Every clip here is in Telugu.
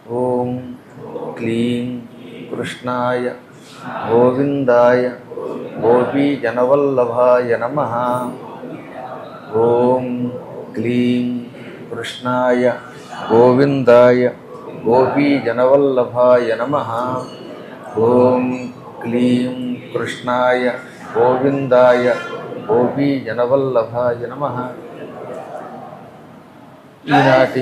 ఓం క్లీం కృష్ణాయ గోవిందాయ గోపీజనవల్లభాయ నమ ఓం క్లీం కృష్ణాయ గోవిందాయ గోపీజనవల్లభాయ నమ ఓం క్లీం కృష్ణాయ గోవిందాయ గోపీజనవల్లభాయ నమ ఈనాటి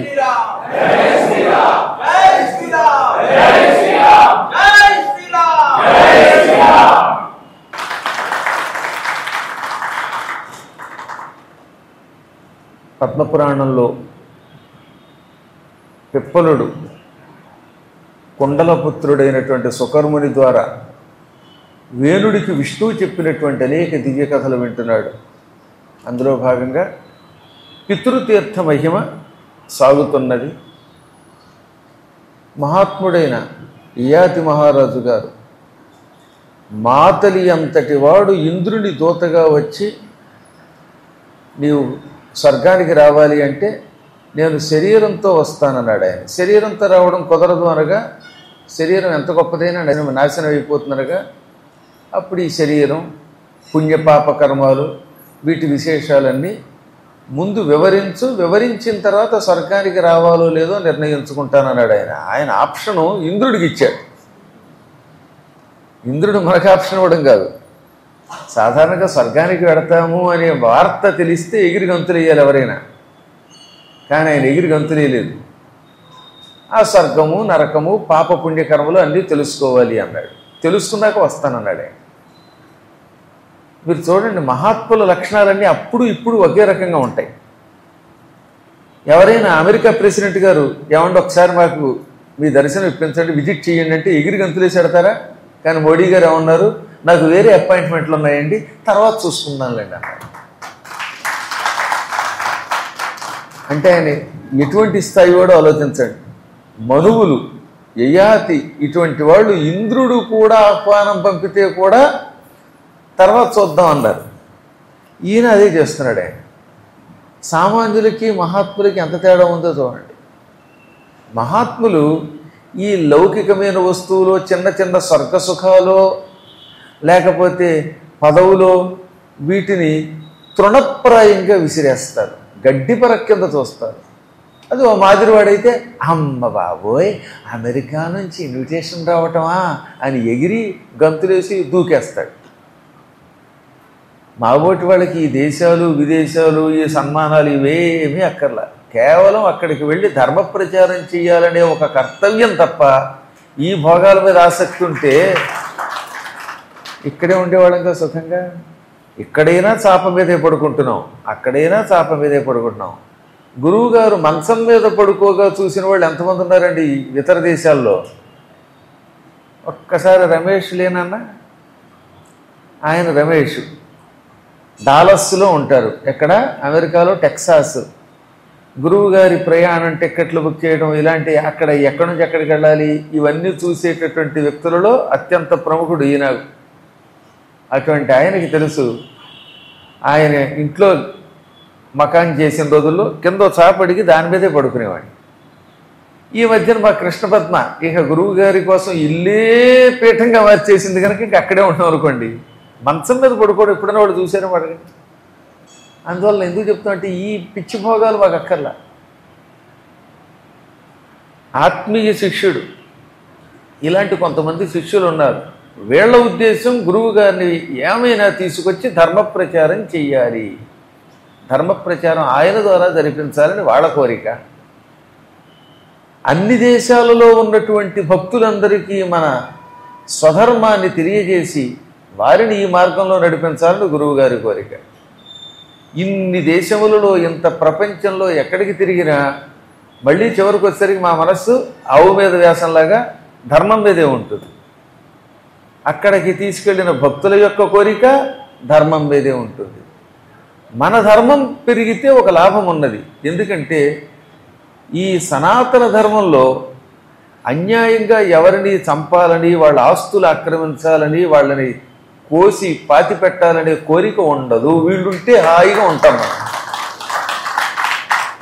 పద్మపురాణంలో పిప్పలుడు కుండలపుత్రుడైనటువంటి సుకర్ముని ద్వారా వేణుడికి విష్ణువు చెప్పినటువంటి అనేక దివ్య కథలు వింటున్నాడు అందులో భాగంగా పితృతీర్థ మహిమ సాగుతున్నది మహాత్ముడైన ఇయాతి మహారాజు గారు మాతలి అంతటి వాడు ఇంద్రుని దూతగా వచ్చి నీవు స్వర్గానికి రావాలి అంటే నేను శరీరంతో వస్తానన్నాడు ఆయన శరీరంతో రావడం కుదరదు అనగా శరీరం ఎంత గొప్పదైనా నేను నాశనం అయిపోతుందనగా అప్పుడు ఈ శరీరం పుణ్యపాప కర్మాలు వీటి విశేషాలన్నీ ముందు వివరించు వివరించిన తర్వాత స్వర్గానికి రావాలో లేదో నిర్ణయించుకుంటానన్నాడు ఆయన ఆయన ఆప్షను ఇంద్రుడికి ఇచ్చాడు ఇంద్రుడు మనకు ఆప్షన్ ఇవ్వడం కాదు సాధారణంగా స్వర్గానికి వెడతాము అనే వార్త తెలిస్తే ఎగిరి గంతులు వేయాలి ఎవరైనా కానీ ఆయన ఎగిరి గంతులు వేయలేదు ఆ స్వర్గము నరకము పాప పుణ్యకర్మలు అన్నీ తెలుసుకోవాలి అన్నాడు తెలుసుకున్నాక వస్తానన్నాడు ఆయన మీరు చూడండి మహాత్ముల లక్షణాలన్నీ అప్పుడు ఇప్పుడు ఒకే రకంగా ఉంటాయి ఎవరైనా అమెరికా ప్రెసిడెంట్ గారు ఏమంటే ఒకసారి మాకు మీ దర్శనం ఇప్పించండి విజిట్ చేయండి అంటే ఎగిరి గంతులేసి పెడతారా కానీ మోడీ గారు ఏమన్నారు నాకు వేరే అపాయింట్మెంట్లు ఉన్నాయండి తర్వాత చూసుకుందాంలేండి అన్నారు అంటే ఆయన ఎటువంటి స్థాయి వాడో ఆలోచించండి మనువులు యయాతి ఇటువంటి వాళ్ళు ఇంద్రుడు కూడా ఆహ్వానం పంపితే కూడా తర్వాత చూద్దాం అన్నారు ఈయన అదే చేస్తున్నాడు ఆయన సామాన్యులకి మహాత్ములకి ఎంత తేడా ఉందో చూడండి మహాత్ములు ఈ లౌకికమైన వస్తువులో చిన్న చిన్న స్వర్గ సుఖాలో లేకపోతే పదవులో వీటిని తృణప్రాయంగా విసిరేస్తారు గడ్డిపర కింద చూస్తారు అది ఓ మాదిరివాడైతే అమ్మ బాబోయ్ అమెరికా నుంచి ఇన్విటేషన్ రావటమా అని ఎగిరి గంతులేసి దూకేస్తాడు మాబోటి వాళ్ళకి ఈ దేశాలు విదేశాలు ఈ సన్మానాలు ఇవేమీ అక్కర్లా కేవలం అక్కడికి వెళ్ళి ధర్మ ప్రచారం చేయాలనే ఒక కర్తవ్యం తప్ప ఈ భోగాల మీద ఆసక్తి ఉంటే ఇక్కడే ఉండేవాళ్ళంగా సుఖంగా ఇక్కడైనా చాప మీదే పడుకుంటున్నాం అక్కడైనా చాప మీదే పడుకుంటున్నాం గురువు గారు మంచం మీద పడుకోగా చూసిన వాళ్ళు ఎంతమంది ఉన్నారండి ఈ ఇతర దేశాల్లో ఒక్కసారి రమేష్ లేనన్నా ఆయన రమేష్ డాలస్లో ఉంటారు ఎక్కడ అమెరికాలో టెక్సాస్ గురువు గారి ప్రయాణం టిక్కెట్లు బుక్ చేయడం ఇలాంటి అక్కడ ఎక్కడి నుంచి ఎక్కడికి వెళ్ళాలి ఇవన్నీ చూసేటటువంటి వ్యక్తులలో అత్యంత ప్రముఖుడు ఈయన అటువంటి ఆయనకి తెలుసు ఆయన ఇంట్లో మకాన్ చేసిన రోజుల్లో కింద చాపడికి దాని మీదే పడుకునేవాడిని ఈ మధ్యన మా కృష్ణ పద్మ ఇక గురువు గారి కోసం ఇల్లే పీఠంగా మార్చేసింది కనుక ఇంక అక్కడే ఉంటాం అనుకోండి మంచం మీద పడుకోవడం ఎప్పుడైనా వాడు చూసారో వాడికి అందువల్ల ఎందుకు చెప్తున్నా అంటే ఈ పిచ్చి భోగాలు మాకు అక్కర్లా ఆత్మీయ శిష్యుడు ఇలాంటి కొంతమంది శిష్యులు ఉన్నారు వీళ్ళ ఉద్దేశం గురువు గారిని ఏమైనా తీసుకొచ్చి ధర్మ ప్రచారం చెయ్యాలి ధర్మ ప్రచారం ఆయన ద్వారా జరిపించాలని వాళ్ళ కోరిక అన్ని దేశాలలో ఉన్నటువంటి భక్తులందరికీ మన స్వధర్మాన్ని తెలియజేసి వారిని ఈ మార్గంలో నడిపించాలని గురువు గారి కోరిక ఇన్ని దేశములలో ఇంత ప్రపంచంలో ఎక్కడికి తిరిగినా మళ్ళీ చివరికి వచ్చేసరికి మా మనస్సు ఆవు మీద వ్యాసంలాగా ధర్మం మీదే ఉంటుంది అక్కడికి తీసుకెళ్లిన భక్తుల యొక్క కోరిక ధర్మం మీదే ఉంటుంది మన ధర్మం పెరిగితే ఒక లాభం ఉన్నది ఎందుకంటే ఈ సనాతన ధర్మంలో అన్యాయంగా ఎవరిని చంపాలని వాళ్ళ ఆస్తులు ఆక్రమించాలని వాళ్ళని కోసి పాతి పెట్టాలనే కోరిక ఉండదు వీళ్ళుంటే హాయిగా ఉంటాం మనం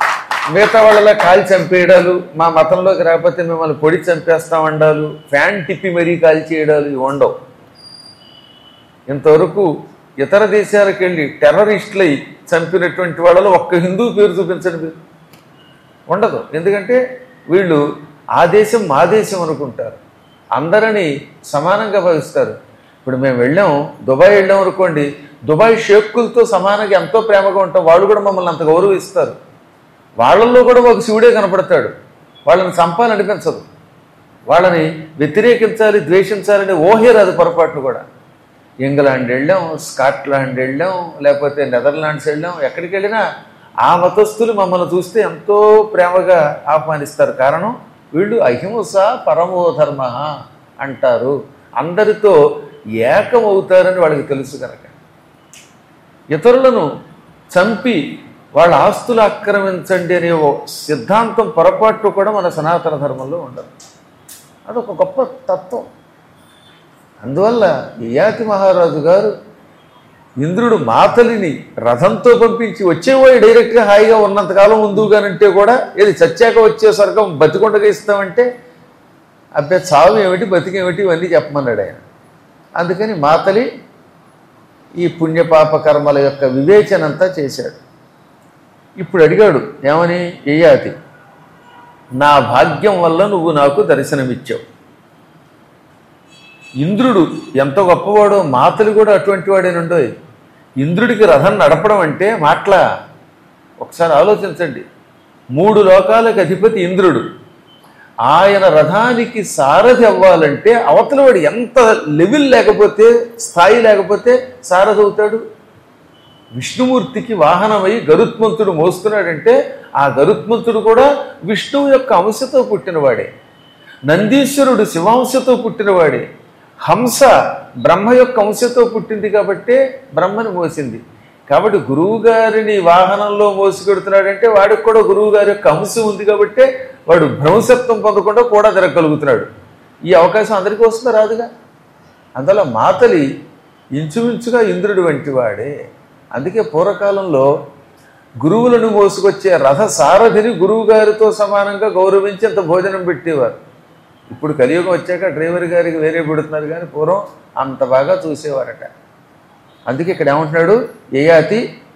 మిగతా వాళ్ళలా కాల్చి చంపేయడాలు మా మతంలోకి రాకపోతే మిమ్మల్ని పొడి చంపేస్తాం అండాలు ఫ్యాన్ తిప్పి మరీ కాల్చి చేయడాలు ఇవి ఉండవు ఇంతవరకు ఇతర దేశాలకు వెళ్ళి టెర్రరిస్టులై చంపినటువంటి వాళ్ళలో ఒక్క హిందూ పేరు చూపించండి మీరు ఉండదు ఎందుకంటే వీళ్ళు ఆ దేశం మా దేశం అనుకుంటారు అందరినీ సమానంగా భావిస్తారు ఇప్పుడు మేము వెళ్ళాం దుబాయ్ వెళ్ళాం అనుకోండి దుబాయ్ షేక్కులతో సమానంగా ఎంతో ప్రేమగా ఉంటాం వాళ్ళు కూడా మమ్మల్ని అంత గౌరవిస్తారు వాళ్ళల్లో కూడా ఒక శివుడే కనపడతాడు వాళ్ళని చంపాలనిపించదు వాళ్ళని వ్యతిరేకించాలి ద్వేషించాలని ఓహే రాదు పొరపాట్లు కూడా ఇంగ్లాండ్ వెళ్ళాం స్కాట్లాండ్ వెళ్ళాం లేకపోతే నెదర్లాండ్స్ వెళ్ళాం ఎక్కడికి వెళ్ళినా ఆ మతస్థులు మమ్మల్ని చూస్తే ఎంతో ప్రేమగా ఆహ్వానిస్తారు కారణం వీళ్ళు అహింస పరమో ధర్మ అంటారు అందరితో ఏకమవుతారని వాళ్ళకి తెలుసు కనుక ఇతరులను చంపి వాళ్ళ ఆస్తులు ఆక్రమించండి అనే ఓ సిద్ధాంతం పొరపాటు కూడా మన సనాతన ధర్మంలో ఉండదు అదొక గొప్ప తత్వం అందువల్ల యయాతి మహారాజు గారు ఇంద్రుడు మాతలిని రథంతో పంపించి వచ్చేవాడు డైరెక్ట్గా హాయిగా ఉన్నంతకాలం ఉందుగానంటే కూడా ఏది చచ్చాక వచ్చే స్వర్గం బతికొండగా ఇస్తామంటే అబ్బాయి చావు ఏమిటి బతికేమిటి ఇవన్నీ చెప్పమన్నాడు ఆయన అందుకని మాతలి ఈ పుణ్యపాప కర్మల యొక్క వివేచనంతా చేశాడు ఇప్పుడు అడిగాడు ఏమని యయాతి నా భాగ్యం వల్ల నువ్వు నాకు దర్శనమిచ్చావు ఇంద్రుడు ఎంత గొప్పవాడో మాతలు కూడా అటువంటి వాడేనుండో ఇంద్రుడికి రథం నడపడం అంటే మాట్లా ఒకసారి ఆలోచించండి మూడు లోకాలకు అధిపతి ఇంద్రుడు ఆయన రథానికి సారథి అవ్వాలంటే అవతల వాడు ఎంత లెవెల్ లేకపోతే స్థాయి లేకపోతే సారథి అవుతాడు విష్ణుమూర్తికి వాహనమై గరుత్మంతుడు మోస్తున్నాడంటే ఆ గరుత్మంతుడు కూడా విష్ణువు యొక్క అంశతో పుట్టినవాడే నందీశ్వరుడు శివాంశతో పుట్టినవాడే హంస బ్రహ్మ యొక్క అంశతో పుట్టింది కాబట్టే బ్రహ్మను మోసింది కాబట్టి గురువు గారిని వాహనంలో మోసుకెడుతున్నాడంటే వాడికి కూడా గురువు గారి యొక్క అంశం ఉంది కాబట్టే వాడు భ్రంశత్వం పొందకుండా కూడా తిరగలుగుతున్నాడు ఈ అవకాశం అందరికీ వస్తుందా రాదుగా అందులో మాతలి ఇంచుమించుగా ఇంద్రుడి వంటి వాడే అందుకే పూర్వకాలంలో గురువులను మోసుకొచ్చే రథ సారథిని గురువు గారితో సమానంగా గౌరవించి అంత భోజనం పెట్టేవారు ఇప్పుడు కలియుగం వచ్చాక డ్రైవర్ గారికి వేరే పెడుతున్నారు కానీ పూర్వం అంత బాగా చూసేవారట అందుకే ఇక్కడ ఏమంటున్నాడు యయాతి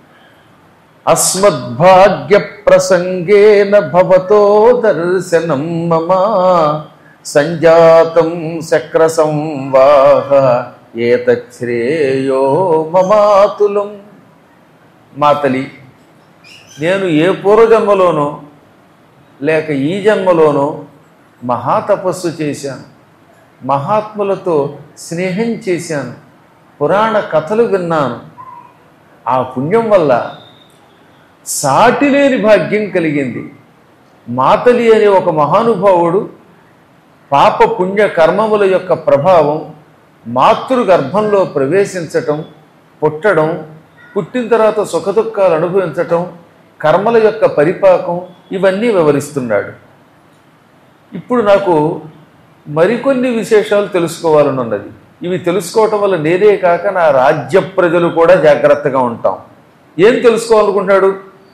అస్మద్భాగ్య ప్రసంగేన భవతో దర్శనం మమ సంజాతం శక్ర సంవాహ ఏతశ్రేయో మమాతులం మాతలి నేను ఏ పూర్వజన్మలోనో లేక ఈ జన్మలోనో మహాతపస్సు చేశాను మహాత్ములతో స్నేహం చేశాను పురాణ కథలు విన్నాను ఆ పుణ్యం వల్ల సాటిలేని భాగ్యం కలిగింది మాతలి అనే ఒక మహానుభావుడు పాప పుణ్య కర్మముల యొక్క ప్రభావం మాతృ గర్భంలో ప్రవేశించటం పుట్టడం పుట్టిన తర్వాత సుఖదుఖాలు అనుభవించటం కర్మల యొక్క పరిపాకం ఇవన్నీ వివరిస్తున్నాడు ఇప్పుడు నాకు మరికొన్ని విశేషాలు తెలుసుకోవాలని ఉన్నది ఇవి తెలుసుకోవటం వల్ల నేనే కాక నా రాజ్య ప్రజలు కూడా జాగ్రత్తగా ఉంటాం ఏం తెలుసుకోవాలనుకుంటాడు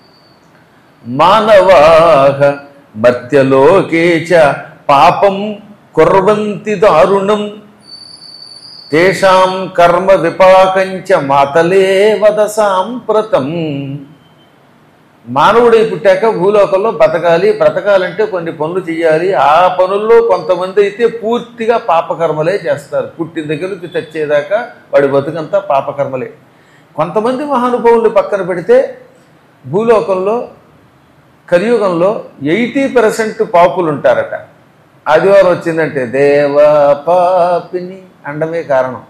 మానవాహ మర్త్యలోకే చ పాపం కుర్వంతి దారుణం తేషాం కర్మ విపాకంచ మాతలే వద సాంప్రతం మానవుడై పుట్టాక భూలోకంలో బతకాలి బ్రతకాలంటే కొన్ని పనులు చేయాలి ఆ పనుల్లో కొంతమంది అయితే పూర్తిగా పాపకర్మలే చేస్తారు పుట్టిన దగ్గర నుంచి తెచ్చేదాకా వాడి బతుకంతా పాపకర్మలే కొంతమంది మహానుభావుల్ని పక్కన పెడితే భూలోకంలో కలియుగంలో ఎయిటీ పర్సెంట్ పాపులు ఉంటారట ఆదివారం వచ్చిందంటే దేవ పాపిని అండమే కారణం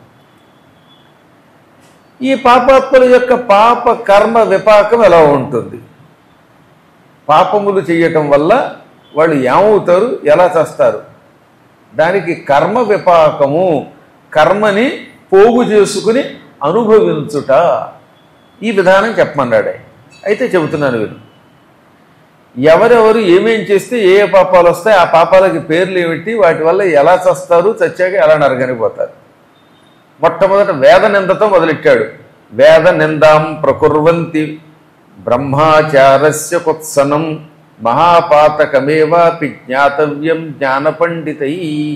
ఈ పాపాత్ముల యొక్క పాప కర్మ విపాకం ఎలా ఉంటుంది పాపములు చేయటం వల్ల వాళ్ళు ఏమవుతారు ఎలా చేస్తారు దానికి కర్మ విపాకము కర్మని పోగు చేసుకుని అనుభవించుట ఈ విధానం చెప్పమన్నాడు ఆయన. అయితే చెబుతున్నాను వీరు ఎవరెవరు ఏమేం చేస్తే ఏ ఏ పాపాలు వస్తాయి ఆ పాపాలకి పేర్లు ఏమిటి వాటి వల్ల ఎలా చస్తారు చచ్చాక ఎలా నరగనిపోతారు మొట్టమొదట వేద నిందతో మొదలెట్టాడు వేద నిందాం ప్రకుర్వంతి బ్రహ్మాచారస్య కుత్సనం మహాపాతకమేవాపి జ్ఞాతవ్యం జ్ఞానపండితై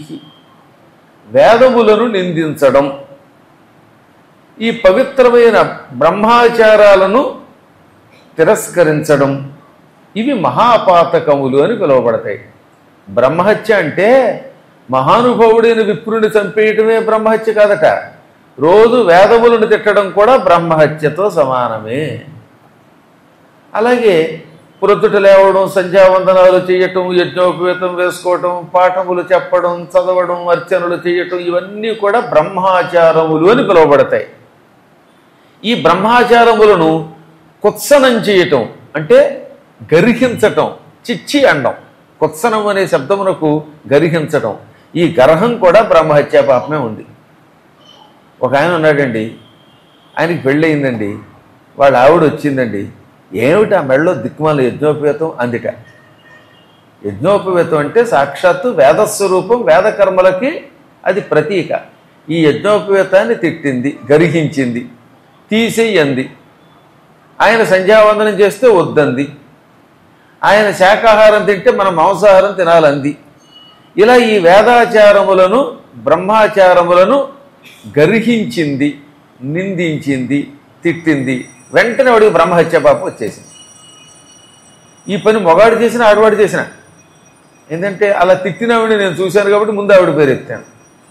వేదములను నిందించడం ఈ పవిత్రమైన బ్రహ్మాచారాలను తిరస్కరించడం ఇవి మహాపాతకములు అని పిలువబడతాయి బ్రహ్మహత్య అంటే మహానుభావుడైన విప్రుని చంపేయటమే బ్రహ్మహత్య కాదట రోజు వేదములను తిట్టడం కూడా బ్రహ్మహత్యతో సమానమే అలాగే ప్రొద్దుట లేవడం సంధ్యావందనాలు చేయటం యజ్ఞోపవేతం వేసుకోవటం పాఠములు చెప్పడం చదవడం అర్చనలు చేయటం ఇవన్నీ కూడా బ్రహ్మాచారములు అని పిలువబడతాయి ఈ బ్రహ్మాచారములను కుత్సనం చేయటం అంటే గర్హించటం చిచ్చి అండం కుత్సనం అనే శబ్దమునకు గర్హించటం ఈ గర్హం కూడా బ్రహ్మహత్యా పాపమే ఉంది ఒక ఆయన ఉన్నాడండి ఆయనకి పెళ్ళయిందండి వాళ్ళ ఆవిడ వచ్చిందండి ఏమిటి ఆ మెడలో దిక్కుమాల యజ్ఞోపవేతం అందిట యజ్ఞోపవేతం అంటే సాక్షాత్తు వేదస్వరూపం వేదకర్మలకి అది ప్రతీక ఈ యజ్ఞోపవేతాన్ని తిట్టింది గరిహించింది తీసేయంది ఆయన సంధ్యావందనం చేస్తే వద్దంది ఆయన శాకాహారం తింటే మనం మాంసాహారం తినాలంది ఇలా ఈ వేదాచారములను బ్రహ్మాచారములను గర్హించింది నిందించింది తిట్టింది వెంటనే వాడికి బ్రహ్మహత్య పాపం వచ్చేసింది ఈ పని మొగాడు చేసిన ఆడవాడు చేసిన ఏంటంటే అలా తిట్టినవాడిని నేను చూశాను కాబట్టి ముందు ఆవిడ పేరు ఎత్తాను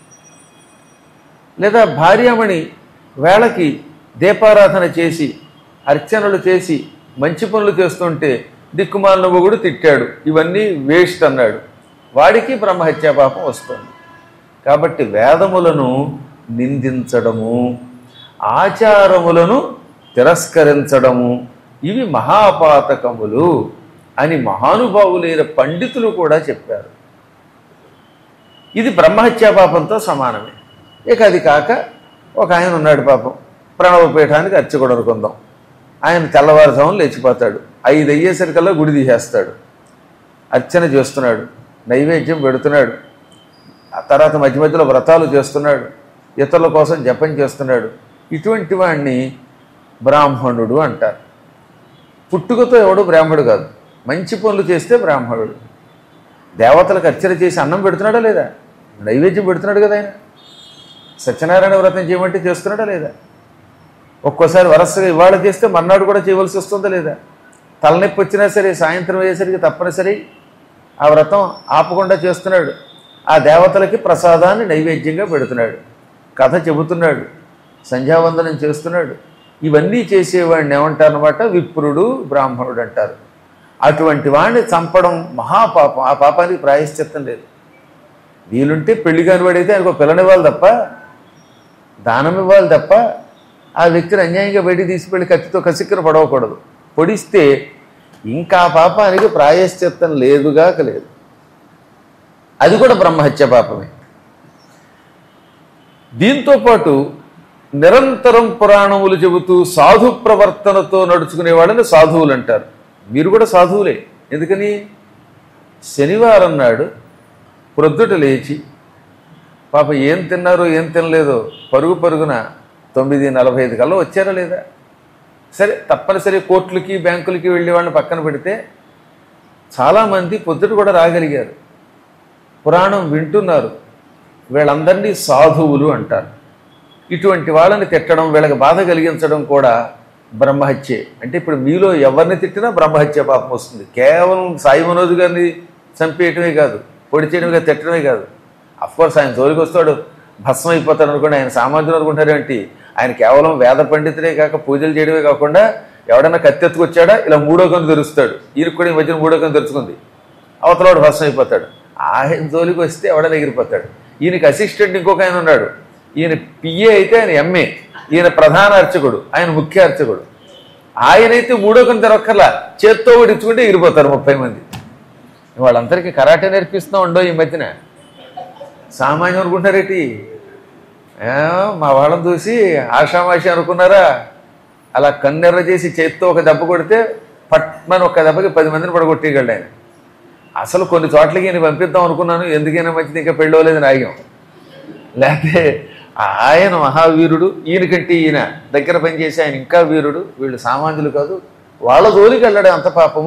లేదా భార్యామణి వేళకి దీపారాధన చేసి అర్చనలు చేసి మంచి పనులు చేస్తుంటే దిక్కుమాలిన మొగుడు తిట్టాడు ఇవన్నీ వేస్ట్ అన్నాడు వాడికి బ్రహ్మహత్యా పాపం వస్తుంది కాబట్టి వేదములను నిందించడము ఆచారములను తిరస్కరించడము ఇవి మహాపాతకములు అని మహానుభావులైన పండితులు కూడా చెప్పారు ఇది బ్రహ్మహత్యా పాపంతో సమానమే ఇక అది కాక ఒక ఆయన ఉన్నాడు పాపం ప్రణవపీఠానికి అర్చకుడు అనుకుందాం ఆయన తెల్లవారుజామున లేచిపోతాడు ఐదు అయ్యేసరికల్లా గుడి తీసేస్తాడు అర్చన చేస్తున్నాడు నైవేద్యం పెడుతున్నాడు ఆ తర్వాత మధ్య మధ్యలో వ్రతాలు చేస్తున్నాడు ఇతరుల కోసం జపం చేస్తున్నాడు ఇటువంటి వాడిని బ్రాహ్మణుడు అంటారు పుట్టుకతో ఎవడు బ్రాహ్మణుడు కాదు మంచి పనులు చేస్తే బ్రాహ్మణుడు దేవతలకు అర్చన చేసి అన్నం పెడుతున్నాడా లేదా నైవేద్యం పెడుతున్నాడు కదా ఆయన సత్యనారాయణ వ్రతం చేయమంటే చేస్తున్నాడా లేదా ఒక్కోసారి వరసగా ఇవాళ చేస్తే మర్నాడు కూడా చేయవలసి వస్తుందా లేదా తలనొప్పి వచ్చినా సరే సాయంత్రం అయ్యేసరికి తప్పనిసరి ఆ వ్రతం ఆపకుండా చేస్తున్నాడు ఆ దేవతలకి ప్రసాదాన్ని నైవేద్యంగా పెడుతున్నాడు కథ చెబుతున్నాడు సంధ్యావందనం చేస్తున్నాడు ఇవన్నీ చేసేవాడిని ఏమంటారనమాట విప్రుడు బ్రాహ్మణుడు అంటారు అటువంటి వాడిని చంపడం మహాపాపం ఆ పాపానికి ప్రాయశ్చిత్తం లేదు వీలుంటే పెళ్లి కాని వాడైతే ఆయనకు ఒక పిల్లనివ్వాలి తప్ప దానం ఇవ్వాలి తప్ప ఆ వ్యక్తిని అన్యాయంగా బయటికి తీసుకెళ్ళి కత్తితో కసిక్కన పడవకూడదు పొడిస్తే ఇంకా ఆ పాపానికి ప్రాయశ్చిత్తం లేదుగాక లేదు అది కూడా బ్రహ్మహత్య పాపమే దీంతో పాటు నిరంతరం పురాణములు చెబుతూ సాధు ప్రవర్తనతో నడుచుకునే వాళ్ళని సాధువులు అంటారు మీరు కూడా సాధువులే ఎందుకని శనివారం నాడు ప్రొద్దుట లేచి పాప ఏం తిన్నారో ఏం తినలేదో పరుగు పరుగున తొమ్మిది నలభై ఐదు కల్లా వచ్చారా లేదా సరే తప్పనిసరి కోర్టులకి బ్యాంకులకి వెళ్ళే వాళ్ళని పక్కన పెడితే చాలామంది పొద్దుట కూడా రాగలిగారు పురాణం వింటున్నారు వీళ్ళందరినీ సాధువులు అంటారు ఇటువంటి వాళ్ళని తిట్టడం వీళ్ళకి బాధ కలిగించడం కూడా బ్రహ్మహత్యే అంటే ఇప్పుడు మీలో ఎవరిని తిట్టినా బ్రహ్మహత్య పాపం వస్తుంది కేవలం సాయి మనోజ్ గారిని చంపేయటమే కాదు పొడి చేయడమే కాదు తిట్టడమే కాదు అఫ్కోర్స్ ఆయన జోలికి వస్తాడు భస్మం అయిపోతాడు అనుకోండి ఆయన సామాన్యులు అనుకుంటారేంటి ఆయన కేవలం వేద పండితుడే కాక పూజలు చేయడమే కాకుండా ఎవడన్నా కత్తెత్తుకొచ్చాడా ఇలా మూడో కన్ను తెరుస్తాడు ఈయనకు కూడా ఈ మధ్యన మూడో కన్ను తెరుచుకుంది అవతలవాడు భస్మం అయిపోతాడు ఆయన జోలికి వస్తే ఎవడన్నా ఎగిరిపోతాడు ఈయనకి అసిస్టెంట్ ఇంకొక ఆయన ఉన్నాడు ఈయన పిఏ అయితే ఆయన ఎంఏ ఈయన ప్రధాన అర్చకుడు ఆయన ముఖ్య అర్చకుడు ఆయనైతే మూడో కన్ను తెరక్కర్లా చేత్తో ఓడించుకుంటే ఎగిరిపోతారు ముప్పై మంది వాళ్ళందరికీ కరాటే నేర్పిస్తూ ఉండో ఈ మధ్యన సామాన్యం అనుకుంటారేటి ఏ, మా వాళ్ళని చూసి ఆషామాషి అనుకున్నారా అలా కన్నెర్ర చేసి చేత్తో ఒక దెబ్బ కొడితే పట్మని ఒక దెబ్బకి పది మందిని పడగొట్టేయగలడు ఆయన అసలు కొన్ని చోట్లకి నేను పంపిద్దాం అనుకున్నాను ఎందుకైనా మంచిది ఇంకా పెళ్ళవలేదని ఆగాం లేకపోతే ఆయన మహావీరుడు ఈయనకంటే ఈయన దగ్గర పనిచేసి ఆయన ఇంకా వీరుడు వీళ్ళు సామాన్యులు కాదు వాళ్ళ జోలికి వెళ్ళడం ఎంత పాపమో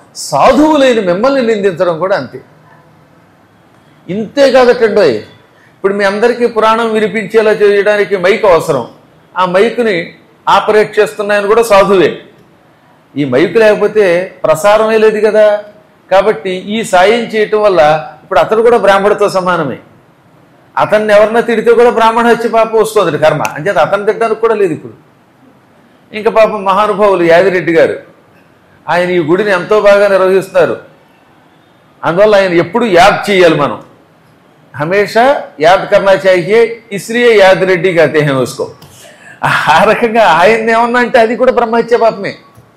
సాధువులైన మిమ్మల్ని నిందించడం కూడా అంతే ఇంతే కాదటండోయ్ ఇప్పుడు మీ అందరికీ పురాణం వినిపించేలా చేయడానికి మైక్ అవసరం ఆ మైకుని ఆపరేట్ చేస్తున్నాయని కూడా సాధువే ఈ మైకు లేకపోతే ప్రసారమే లేదు కదా కాబట్టి ఈ సాయం చేయటం వల్ల ఇప్పుడు అతడు కూడా బ్రాహ్మడితో సమానమే అతన్ని ఎవరన్నా తిడితే కూడా బ్రాహ్మణ వచ్చి పాపం వస్తుంది కర్మ అంచేత అతను తిట్టడానికి కూడా లేదు ఇప్పుడు ఇంకా పాపం మహానుభావులు యాదిరెడ్డి గారు ఆయన ఈ గుడిని ఎంతో బాగా నిర్వహిస్తున్నారు అందువల్ల ఆయన ఎప్పుడు యాద్ చేయాలి మనం హమేషా యాద్ కర్నా చాహియే ఇస్లియే యాద్ రెడ్డి కతే హే ఉస్కో ఆ రకంగా ఆయన ఏమన్నా అంటే అది కూడా బ్రహ్మహత్య పాపమే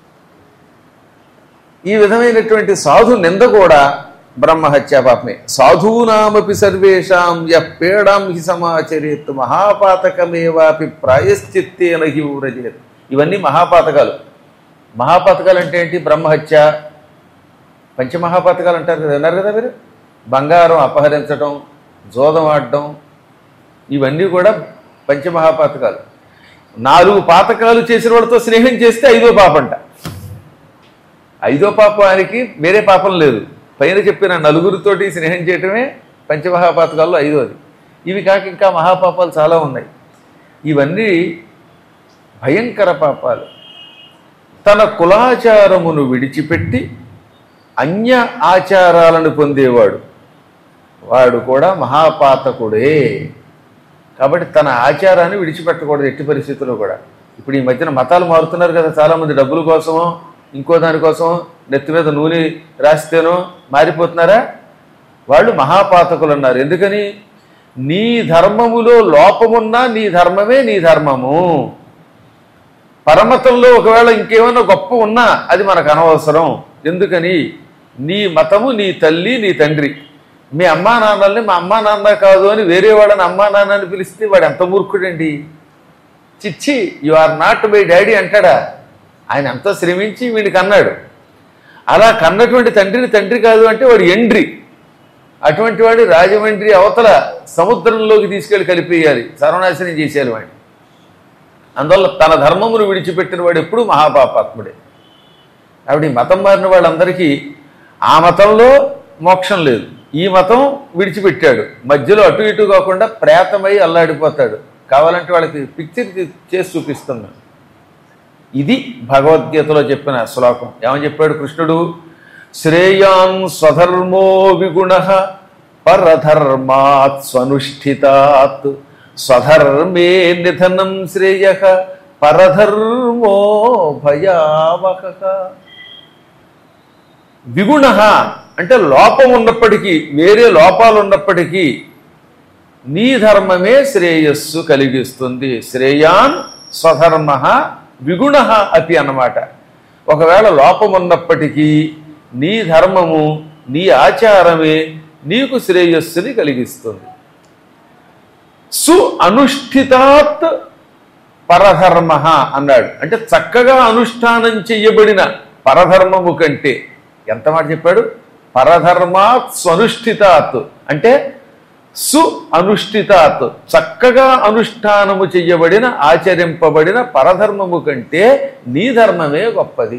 ఈ విధమైనటువంటి సాధు నింద కూడా బ్రహ్మహత్యా పాపమే సాధూనామపి సర్వేషాం యపేడాం హి సమాచరేత్ మహాపాతకమేవాపి ప్రాయశ్చిత్తేన హి వ్రజేత్ ఇవన్నీ మహాపాతకాలు మహాపాతకాలు అంటే ఏంటి బ్రహ్మహత్య పంచమహాపాతకాలు అంటారు కదా విన్నారు కదా మీరు బంగారం అపహరించడం జోదం ఆడడం ఇవన్నీ కూడా పంచమహాపాతకాలు నాలుగు పాతకాలు చేసిన వాళ్ళతో స్నేహం చేస్తే ఐదో పాపంట ఐదో పాపానికి వేరే పాపం లేదు పైన చెప్పిన నలుగురితోటి స్నేహం చేయటమే పంచమహాపాతకాల్లో ఐదోది ఇవి కాక ఇంకా మహాపాపాలు చాలా ఉన్నాయి ఇవన్నీ భయంకర పాపాలు తన కులాచారమును విడిచిపెట్టి అన్య ఆచారాలను పొందేవాడు వాడు కూడా మహాపాతకుడే కాబట్టి తన ఆచారాన్ని విడిచిపెట్టకూడదు ఎట్టి పరిస్థితుల్లో కూడా ఇప్పుడు ఈ మధ్యన మతాలు మారుతున్నారు కదా చాలామంది డబ్బుల కోసమో ఇంకో దానికోసం నెత్తి మీద నూనె రాస్తేనో మారిపోతున్నారా వాళ్ళు మహాపాతకులు అన్నారు ఎందుకని నీ ధర్మములో లోపమున్నా నీ ధర్మమే నీ ధర్మము పరమతంలో ఒకవేళ ఇంకేమైనా గొప్ప ఉన్నా అది మనకు అనవసరం ఎందుకని నీ మతము నీ తల్లి నీ తండ్రి మీ అమ్మా నాన్నల్ని మా అమ్మా నాన్న కాదు అని వేరే వాళ్ళని అమ్మా నాన్న అని పిలిస్తే వాడు ఎంత మూర్ఖుడండి చిచ్చి you are not my daddy అంటాడా ఆయన ఎంతో శ్రమించి వీడికి అన్నాడు అలా కన్నటువంటి తండ్రిని తండ్రి కాదు అంటే వాడు ఎండ్రి అటువంటి వాడి రాజమండ్రి అవతల సముద్రంలోకి తీసుకెళ్లి కలిపేయాలి సర్వనాశనం చేసేయాలి వాడిని అందువల్ల తన ధర్మమును విడిచిపెట్టిన వాడు ఎప్పుడూ మహాపాపాత్ముడే ఆవిడ ఈ మతం మారిన వాళ్ళందరికీ ఆ మతంలో మోక్షం లేదు ఈ మతం విడిచిపెట్టాడు మధ్యలో అటు ఇటు కాకుండా ప్రేతమై అల్లాడిపోతాడు కావాలంటే వాళ్ళకి పిక్చర్ చేసి చూపిస్తున్నాం ఇది భగవద్గీతలో చెప్పిన శ్లోకం ఏమని చెప్పాడు కృష్ణుడు శ్రేయాన్ స్వధర్మో విగుణ పరధర్మాత్ స్వనుష్ఠితాత్ స్వధర్మే నిధనం శ్రేయ పరధర్మో భయావహ విగుణ అంటే లోపం ఉన్నప్పటికీ వేరే లోపాలు ఉన్నప్పటికీ నీ ధర్మమే శ్రేయస్సు కలిగిస్తుంది శ్రేయాన్ స్వధర్మ విగుణ అతి అన్నమాట ఒకవేళ లోపం ఉన్నప్పటికీ నీ ధర్మము నీ ఆచారమే నీకు శ్రేయస్సుని కలిగిస్తుంది సు అనుష్ఠితాత్ పరధర్మ అన్నాడు అంటే చక్కగా అనుష్ఠానం చెయ్యబడిన పరధర్మము కంటే ఎంత మాట చెప్పాడు పరధర్మాత్ స్వనుష్ఠితాత్ అంటే సు అనుష్ఠితాత్ చక్కగా అనుష్ఠానము చెయ్యబడిన ఆచరింపబడిన పరధర్మము కంటే నీ ధర్మమే గొప్పది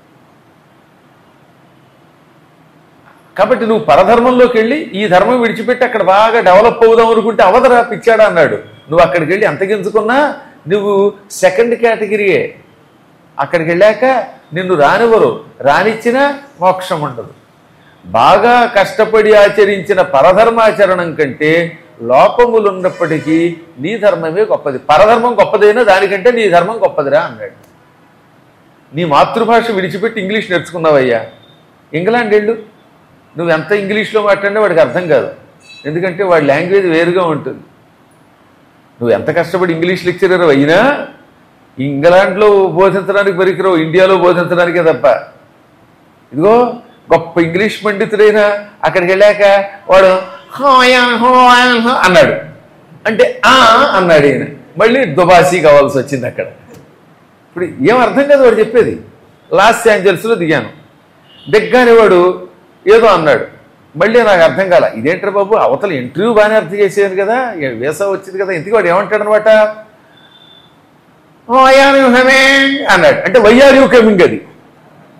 కాబట్టి నువ్వు పరధర్మంలోకి వెళ్ళి ఈ ధర్మం విడిచిపెట్టి అక్కడ బాగా డెవలప్ అవుదాం అనుకుంటే అవదరా పిచ్చాడా అన్నాడు నువ్వు అక్కడికి వెళ్ళి ఎంత గింజుకున్నా నువ్వు సెకండ్ కేటగిరీయే అక్కడికి వెళ్ళాక నిన్ను రానివ్వరు రానిచ్చినా మోక్షం ఉండదు బాగా కష్టపడి ఆచరించిన పరధర్మాచరణం కంటే లోపములున్నప్పటికీ నీ ధర్మమే గొప్పది పరధర్మం గొప్పదైనా దానికంటే నీ ధర్మం గొప్పదిరా అన్నాడు నీ మాతృభాష విడిచిపెట్టి ఇంగ్లీష్ నేర్చుకున్నావయ్యా ఇంగ్లాండ్ వెళ్ళు నువ్వు ఎంత ఇంగ్లీష్లో మాట్లాడినా వాడికి అర్థం కాదు ఎందుకంటే వాడి లాంగ్వేజ్ వేరుగా ఉంటుంది నువ్వు ఎంత కష్టపడి ఇంగ్లీష్ లెక్చరర్ అయినా ఇంగ్లాండ్లో బోధించడానికి పనికిరావు ఇండియాలో బోధించడానికే తప్ప ఇదిగో గొప్ప ఇంగ్లీష్ పండితుడైనా అక్కడికి వెళ్ళాక వాడు "హోయా, హోయా, హో" అన్నాడు అంటే ఆ అన్నాడు ఈయన మళ్ళీ దుబాసీ కావాల్సి వచ్చింది అక్కడ ఇప్పుడు ఏం అర్థం కాదు వాడు చెప్పేది లాస్ ఏంజల్స్లో దిగాను దిగ్గానే వాడు ఏదో అన్నాడు మళ్ళీ నాకు అర్థం కాల ఇదేంటారు బాబు అవతల ఇంటర్వ్యూ బాగానే అర్థం చేసేది కదా ఏ వీసా వచ్చింది కదా ఇంతకీ వాడు ఏమంటాడు అనమాట అన్నాడు అంటే వైఆర్ యూ కమింగ్ అది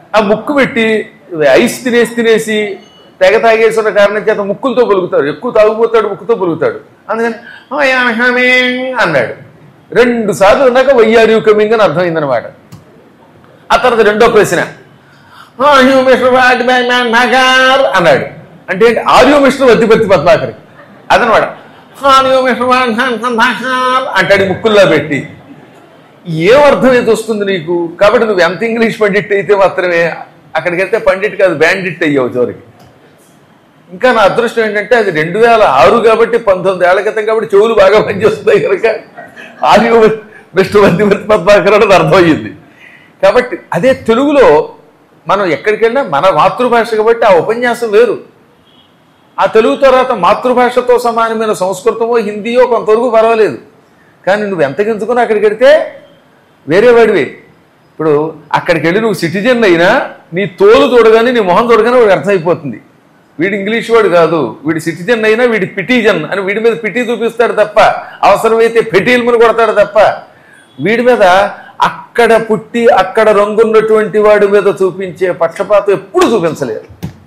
ఆ ముక్కు పెట్టి ఐస్ తినేసి తినేసి తెగ తాగేసి ఉన్న కారణం చేత ముక్కులతో పలుకుతాడు ఎక్కువ తాగుపోతాడు ముక్కుతో పలుకుతాడు అందుకని "ఓ యా హమింగ్" అన్నాడు రెండు సార్లు ఉన్నాక వయ్యారు కమింగ్ అని అర్థమైందనమాట ఆ తర్వాత రెండో ప్రశ్న "ఆ, you mister what my man నగర్ అన్నాడు అంటే ఏంటి ఆర్యో మిస్టర్ వద్దిపత్తి పద్మాకర్ అదనమాట "ఆర్యో మిస్టర్ వాట్ మై మ్యాన్ నగర్" అంటాడు ఈ ముక్కుల్లో పెట్టి ఏం అర్థం అయితే వస్తుంది నీకు కాబట్టి నువ్వు ఎంత ఇంగ్లీష్ పండిట్ అయితే మాత్రమే అక్కడికి వెళ్తే పండిట్ కాదు బ్యాండిట్ అయ్యావు చివరికి ఇంకా నా అదృష్టం ఏంటంటే అది రెండు వేల ఆరు కాబట్టి పంతొమ్మిది ఏళ్ల క్రితం కాబట్టి చెవులు బాగా పనిచేస్తున్నాయి కనుక ఆర్యో మిస్టర్ వద్దిపత్తి పద్మాకర్ అనేది అర్థమయ్యింది కాబట్టి అదే తెలుగులో మనం ఎక్కడికి వెళ్ళినా మన మాతృభాష కాబట్టి ఆ ఉపన్యాసం వేరు ఆ తెలుగు తర్వాత మాతృభాషతో సమానమైన సంస్కృతమో హిందీయో కొంతవరకు పర్వాలేదు కానీ నువ్వు ఎంత గించుకున్నా అక్కడికి వెడితే వేరే వాడివి ఇప్పుడు అక్కడికి వెళ్ళి నువ్వు సిటిజన్ అయినా నీ తోలు చూడగానే నీ మొహం చూడగానే వాడికి అర్థమైపోతుంది వీడు ఇంగ్లీష్ వాడు కాదు వీడి సిటిజన్ అయినా వీడి పిటిజన్ అని వీడి మీద పిటి చూపిస్తాడు తప్ప అవసరమైతే పెటీల్మని కొడతాడు తప్ప వీడి మీద అక్కడ పుట్టి అక్కడ రంగున్నటువంటి వాడి మీద చూపించే పక్షపాతం ఎప్పుడు చూపించలేదు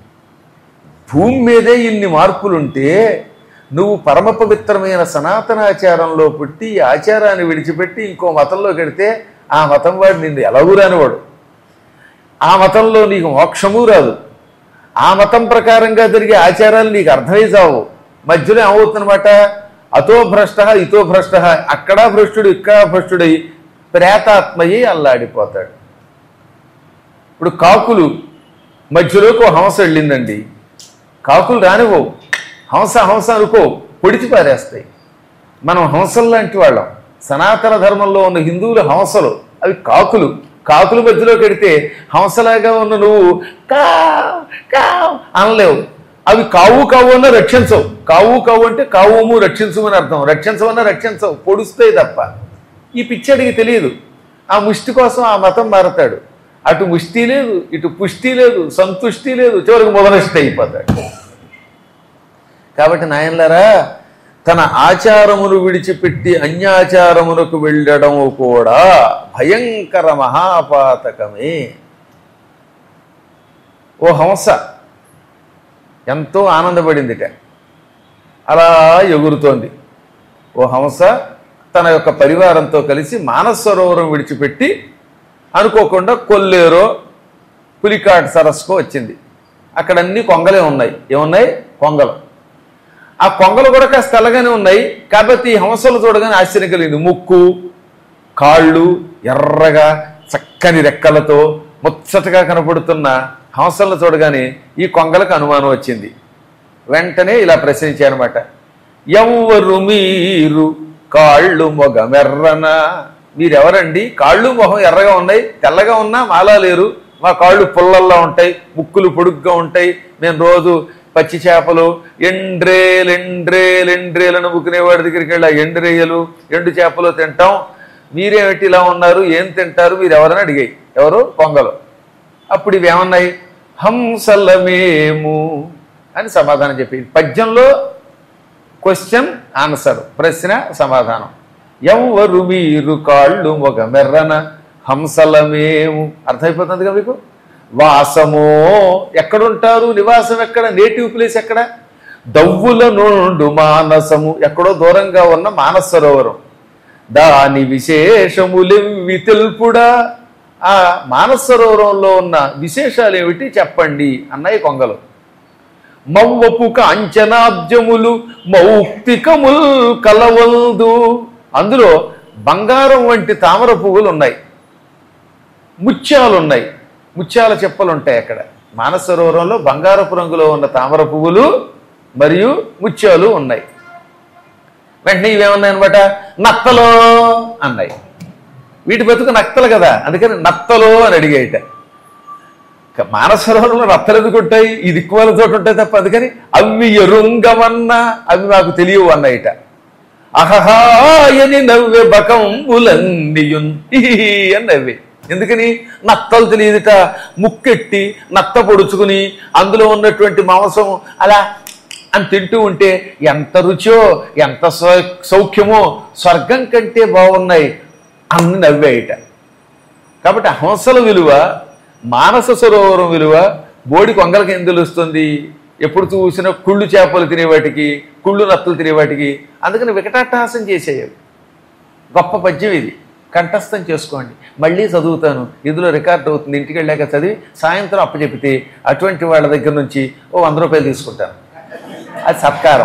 భూమి మీదే ఇన్ని మార్పులుంటే నువ్వు పరమ పవిత్రమైన సనాతనాచారంలో పుట్టి ఈ ఆచారాన్ని విడిచిపెట్టి ఇంకో మతంలో కడితే ఆ మతం వాడు నిన్ను ఎలాగూ రానివాడు ఆ మతంలో నీకు మోక్షము రాదు ఆ మతం ప్రకారంగా జరిగే ఆచారాలు నీకు అర్థమై చావు మధ్యలో ఏమవుతుందన్నమాట అతో భ్రష్ట ఇతో భ్రష్ట అక్కడ భ్రష్టుడు ఇక్కడ భ్రష్టుడై ప్రేతాత్మయ్యి అల్లాడిపోతాడు ఇప్పుడు కాకులు మధ్యలోకి ఓ హంస వెళ్ళిందండి కాకులు రానివ్వవు హంస హంస అనుకో పొడిచి పారేస్తాయి మనం హంసలు లాంటి వాళ్ళం సనాతన ధర్మంలో ఉన్న హిందువులు హంసలు అవి కాకులు కాకుల మధ్యలో కడితే హంసలాగా ఉన్న నువ్వు కా కా అనలేవు అవి కావు కావు అన్న రక్షించవు కావు కావు అంటే కావుము రక్షించమని అర్థం రక్షించమన్నా రక్షించవు పొడుస్తాయి తప్ప ఈ పిచ్చడికి తెలియదు ఆ ముష్టి కోసం ఆ మతం మారతాడు అటు ముష్టి లేదు ఇటు పుష్టి లేదు సంతుష్టి లేదు చివరికి మొదలష్టి అయిపోతాడు కాబట్టి నాయనలారా తన ఆచారమును విడిచిపెట్టి అన్యాచారమునకు వెళ్ళడము కూడా భయంకర మహాపాతకమే ఓ హంస ఎంతో ఆనందపడిందిట అలా ఎగురుతోంది ఓ హంస తన యొక్క పరివారంతో కలిసి మానసరోవరం విడిచిపెట్టి అనుకోకుండా కొల్లేరో పులికాట్ సరస్సుకో వచ్చింది అక్కడ అన్ని కొంగలే ఉన్నాయి ఏమున్నాయి కొంగలు ఆ కొంగలు కూడా కాస్త తెల్లగానే ఉన్నాయి కాబట్టి ఈ హంసలు చూడగానే ఆశ్చర్యం కలిగింది ముక్కు కాళ్ళు ఎర్రగా చక్కని రెక్కలతో ముచ్చటగా కనపడుతున్న హంసలను చూడగానే ఈ కొంగలకు అనుమానం వచ్చింది వెంటనే ఇలా ప్రశ్నించారనమాట ఎవ్వరు మీరు కాళ్ళు మొగమెర్రన మీరెవరండి కాళ్ళు మొహం ఎర్రగా ఉన్నాయి తెల్లగా ఉన్నా మాలా లేరు మా కాళ్ళు పుల్లల్లా ఉంటాయి ముక్కులు పొడుగ్గా ఉంటాయి మేము రోజు పచ్చి చేపలు ఎండ్రేలు ఎండ్రేలు ఎండ్రేలు నమ్ముకునేవాడి దగ్గరికి వెళ్ళి ఆ ఎండ్రేయలు ఎండు చేపలు తింటాం మీరేమిటి ఇలా ఉన్నారు ఏం తింటారు మీరు ఎవరని అడిగాయి ఎవరు పొంగలు అప్పుడు ఇవి ఏమన్నాయి హంసలమేము అని సమాధానం చెప్పింది పద్యంలో క్వశ్చన్ ఆన్సర్ ప్రశ్న సమాధానం ఎవ్వరు మీరు కాళ్ళు మొగ మెర్రన హంసలమేము అర్థమైపోతుంది కదా మీకు వాసమో ఎక్కడుంటారు నివాసం ఎక్కడ నేటివ్ ప్లేస్ ఎక్కడ దవ్వుల నుండు మానసము ఎక్కడో దూరంగా ఉన్న మానస సరోవరం దాని విశేషములెవి తెలుపుడా ఆ మానస సరోవరంలో ఉన్న విశేషాలు ఏమిటి చెప్పండి అన్నాయి కొంగలు మవ్వపు కాంచనాబ్జములు మౌక్తికముల్ కలవల్దు అందులో బంగారం వంటి తామర పువ్వులు ఉన్నాయి ముత్యాలు ఉన్నాయి ముత్యాల చెప్పలు ఉంటాయి అక్కడ మానస సరోవరంలో బంగారపు రంగులో ఉన్న తామర పువ్వులు మరియు ముత్యాలు ఉన్నాయి వెంటనే ఇవేమన్నాయి అనమాట నత్తలో అన్నాయి వీటి బతుకు నత్తలు కదా అందుకని నత్తలో అని అడిగాయిట ఇక మానస సరోవరంలో నత్తలు ఎందుకు ఉంటాయి ఈ దిక్కుమాల చోట ఉంటాయి తప్ప అందుకని అవి ఎరుంగమన్నా అవి మాకు తెలియవు అన్నాయిట అహహాయని నవ్వె బకంబులన్నీయున్ హిహిహి అని నవ్వే ఎందుకని నత్తలు తెలియదుట ముక్కెట్టి నత్త పొడుచుకుని అందులో ఉన్నటువంటి మాంసం అలా అని తింటూ ఉంటే ఎంత రుచో ఎంత సౌ- సౌఖ్యమో స్వర్గం కంటే బాగున్నాయి అన్ని నవ్వాయిట కాబట్టి హంసల విలువ మానస సరోవరం విలువ బోడి కొంగలకి ఏం తెలుస్తుంది ఎప్పుడు చూసినా కుళ్ళు చేపలు తినేవాటికి కుళ్ళు నత్తలు తినేవాటికి అందుకని వికటాట్టహాసం చేసేయవి గొప్ప పద్యం ఇది కంఠస్థం చేసుకోండి మళ్ళీ చదువుతాను ఇందులో రికార్డ్ అవుతుంది ఇంటికి వెళ్ళాక చదివి సాయంత్రం అప్పచెపితే అటువంటి వాళ్ళ దగ్గర నుంచి ఓ వంద రూపాయలు తీసుకుంటాను అది సత్కారం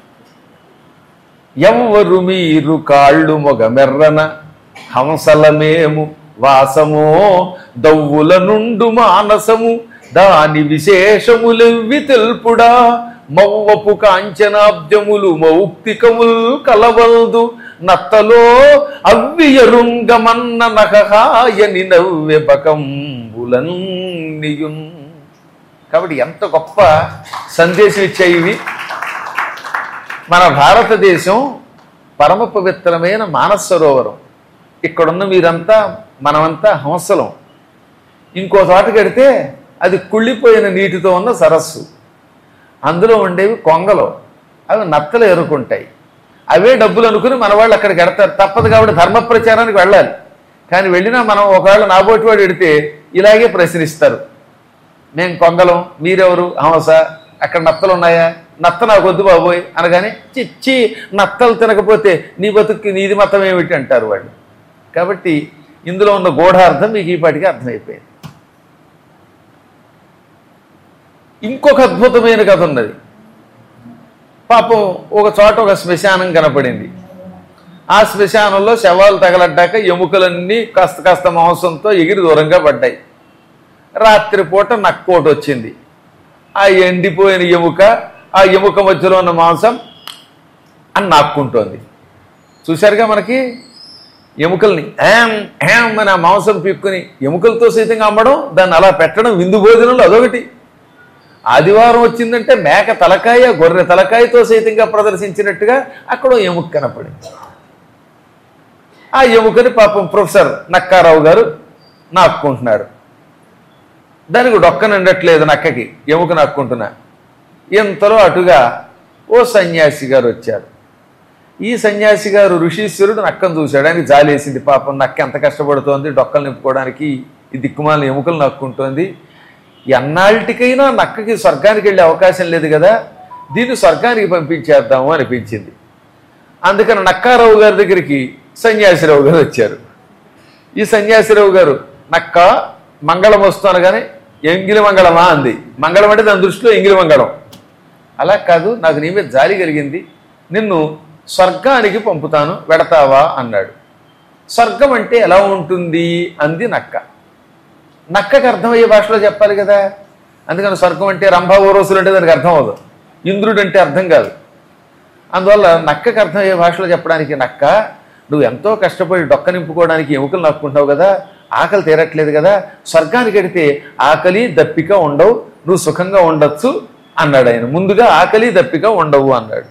ఎవ్వరు మీరు కాళ్ళు మొగ మెర్రన హంసలమేము వాసమో దవ్వుల నుండు మానసము దాని విశేషములెవ్వి తెలుపుడా మవ్వపు కాంచనాబ్జములు మౌక్తికముల్ కలవల్దు నత్తలో అవ్వియరుంగమన్న నఖహాయని నవ్వె బకంబులన్నియున్ కాబట్టి ఎంత గొప్ప సందేశం ఇచ్చాయి ఇవి మన భారతదేశం పరమ పవిత్రమైన మానస సరోవరం ఇక్కడున్న మీరంతా మనమంతా హంసలం ఇంకో చోట కడితే అది కుళ్ళిపోయిన నీటితో ఉన్న సరస్సు అందులో ఉండేవి కొంగలు అవి నత్తలు ఎరుకుంటాయి అవే డబ్బులు అనుకుని మన వాళ్ళు అక్కడికి ఎడతారు తప్పదు కాబట్టి ధర్మ ప్రచారానికి వెళ్ళాలి కానీ వెళ్ళినా మనం ఒకవేళ నాబోటి వాడు ఎడితే ఇలాగే ప్రశ్నిస్తారు మేము కొంగలం మీరెవరు హంస అక్కడ నత్తలు ఉన్నాయా నత్త నాకు వద్దు బాబోయ్ అనగానే చిచ్చి నత్తలు తినకపోతే నీ బతుక్కి నీది మతం ఏమిటి అంటారు వాళ్ళు కాబట్టి ఇందులో ఉన్న గూఢార్థం మీకు ఈ పాటికి అర్థమైపోయింది ఇంకొక అద్భుతమైన కథ ఉన్నది పాపం ఒక చోట ఒక శ్మశానం కనపడింది ఆ శ్మశానంలో శవాలు తగలడ్డాక ఎముకలన్నీ కాస్త కాస్త మాంసంతో ఎగిరి దూరంగా పడ్డాయి రాత్రిపూట నక్కోటి వచ్చింది ఆ ఎండిపోయిన ఎముక ఆ ఎముక మధ్యలో ఉన్న మాంసం అని నాక్కుంటోంది చూశారుగా మనకి ఎముకల్ని ఏం ఏం అని ఆ మాంసం పీక్కుని ఎముకలతో సైతంగా అమ్మడం దాన్ని అలా పెట్టడం విందు భోజనంలో అదొకటి ఆదివారం వచ్చిందంటే మేక తలకాయ గొర్రె తలకాయతో సైతంగా ప్రదర్శించినట్టుగా అక్కడ ఓ ఎముక కనపడింది ఆ ఎముకని పాపం ప్రొఫెసర్ నక్కారావు గారు నాక్కుంటున్నారు దానికి డొక్క నిండట్లేదు నక్కకి ఎముక నక్కుంటున్నా ఇంతలో అటుగా ఓ సన్యాసి గారు వచ్చారు ఈ సన్యాసి గారు ఋషీశ్వరుడు నక్కను చూశాడు ఆయనకి జాలేసింది పాపం నక్క ఎంత కష్టపడుతోంది డొక్కలు నింపుకోవడానికి ఈ దిక్కుమాలిన ఎముకలు నక్కుంటోంది ఎన్నాళ్ళటికైనా నక్కకి స్వర్గానికి వెళ్ళే అవకాశం లేదు కదా దీన్ని స్వర్గానికి పంపించేద్దాము అనిపించింది అందుకని నక్కారావు గారి దగ్గరికి సన్యాసిరావు గారు వచ్చారు ఈ సన్యాసిరావు గారు నక్క మంగళం వస్తూ అనగానే ఎంగిలి మంగళమా అంది మంగళం అంటే దాని దృష్టిలో ఎంగిలి మంగళం అలా కాదు నాకు నీ మీద జాలి కలిగింది నిన్ను స్వర్గానికి పంపుతాను వెడతావా అన్నాడు స్వర్గం అంటే ఎలా ఉంటుంది అంది నక్క నక్కకి అర్థమయ్యే భాషలో చెప్పాలి కదా అందుకని స్వర్గం అంటే రంభా ఓరోసులు అంటే దానికి అర్థం అవ్వదు ఇంద్రుడు అంటే అర్థం కాదు అందువల్ల నక్కకి అర్థమయ్యే భాషలో చెప్పడానికి నక్క నువ్వు ఎంతో కష్టపడి డొక్క నింపుకోవడానికి ఎముకలు నక్కుంటావు కదా ఆకలి తీరట్లేదు కదా స్వర్గానికి వెడితే ఆకలి దప్పిక ఉండవు నువ్వు సుఖంగా ఉండొచ్చు అన్నాడు ఆయన ముందుగా ఆకలి దప్పిక ఉండవు అన్నాడు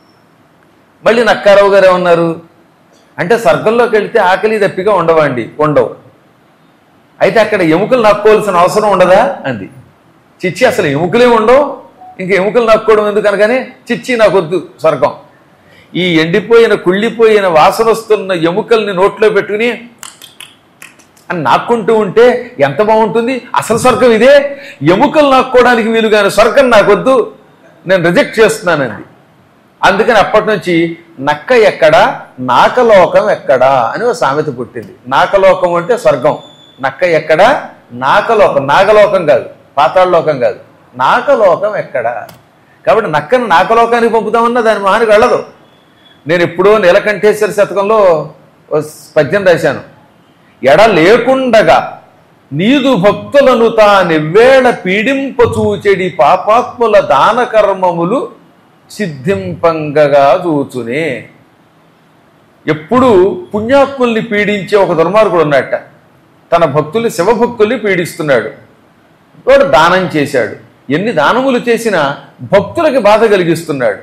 మళ్ళీ నక్కారావు గారు ఏమన్నారు అంటే స్వర్గంలోకి వెళితే ఆకలి దప్పిక ఉండవండి ఉండవు అయితే అక్కడ ఎముకలు నక్కోవాల్సిన అవసరం ఉండదా అంది చిచ్చి అసలు ఎముకలే ఉండవు ఇంక ఎముకలు నక్కోవడం ఎందుకు అనగానే చిచ్చి నాకొద్దు స్వర్గం ఈ ఎండిపోయిన కుళ్ళిపోయిన వాసన వస్తున్న ఎముకల్ని నోట్లో పెట్టుకుని అని నాక్కుంటూ ఉంటే ఎంత బాగుంటుంది అసలు స్వర్గం ఇదే ఎముకలు నాక్కోవడానికి వీలు కానీ స్వర్గం నాకొద్దు నేను రిజెక్ట్ చేస్తున్నానండి అందుకని అప్పటి నుంచి నక్క ఎక్కడ నాకలోకం ఎక్కడా అని ఒక సామెత పుట్టింది నాకలోకం అంటే స్వర్గం నక్క ఎక్కడ నాకలోకం నాగలోకం కాదు పాతాళలోకం కాదు నాకలోకం ఎక్కడ కాబట్టి నక్కను నాకలోకానికి పంపుతామన్నా దాని మహానికి వెళ్ళదు నేను ఎప్పుడో నీలకంఠేశ్వర శతకంలో ఓ పద్యం రాశాను ఎడ లేకుండగా నీదు భక్తులను తానెవ్వేళ పీడింపచూచెడి పాపాత్ముల దాన కర్మములు సిద్ధింపంగగా చూచునే ఎప్పుడు పుణ్యాత్ముల్ని పీడించే ఒక దుర్మార్గుడు ఉన్నట్ట తన భక్తుల్ని శివభక్తుల్ని పీడిస్తున్నాడు వాడు దానం చేశాడు ఎన్ని దానములు చేసినా భక్తులకి బాధ కలిగిస్తున్నాడు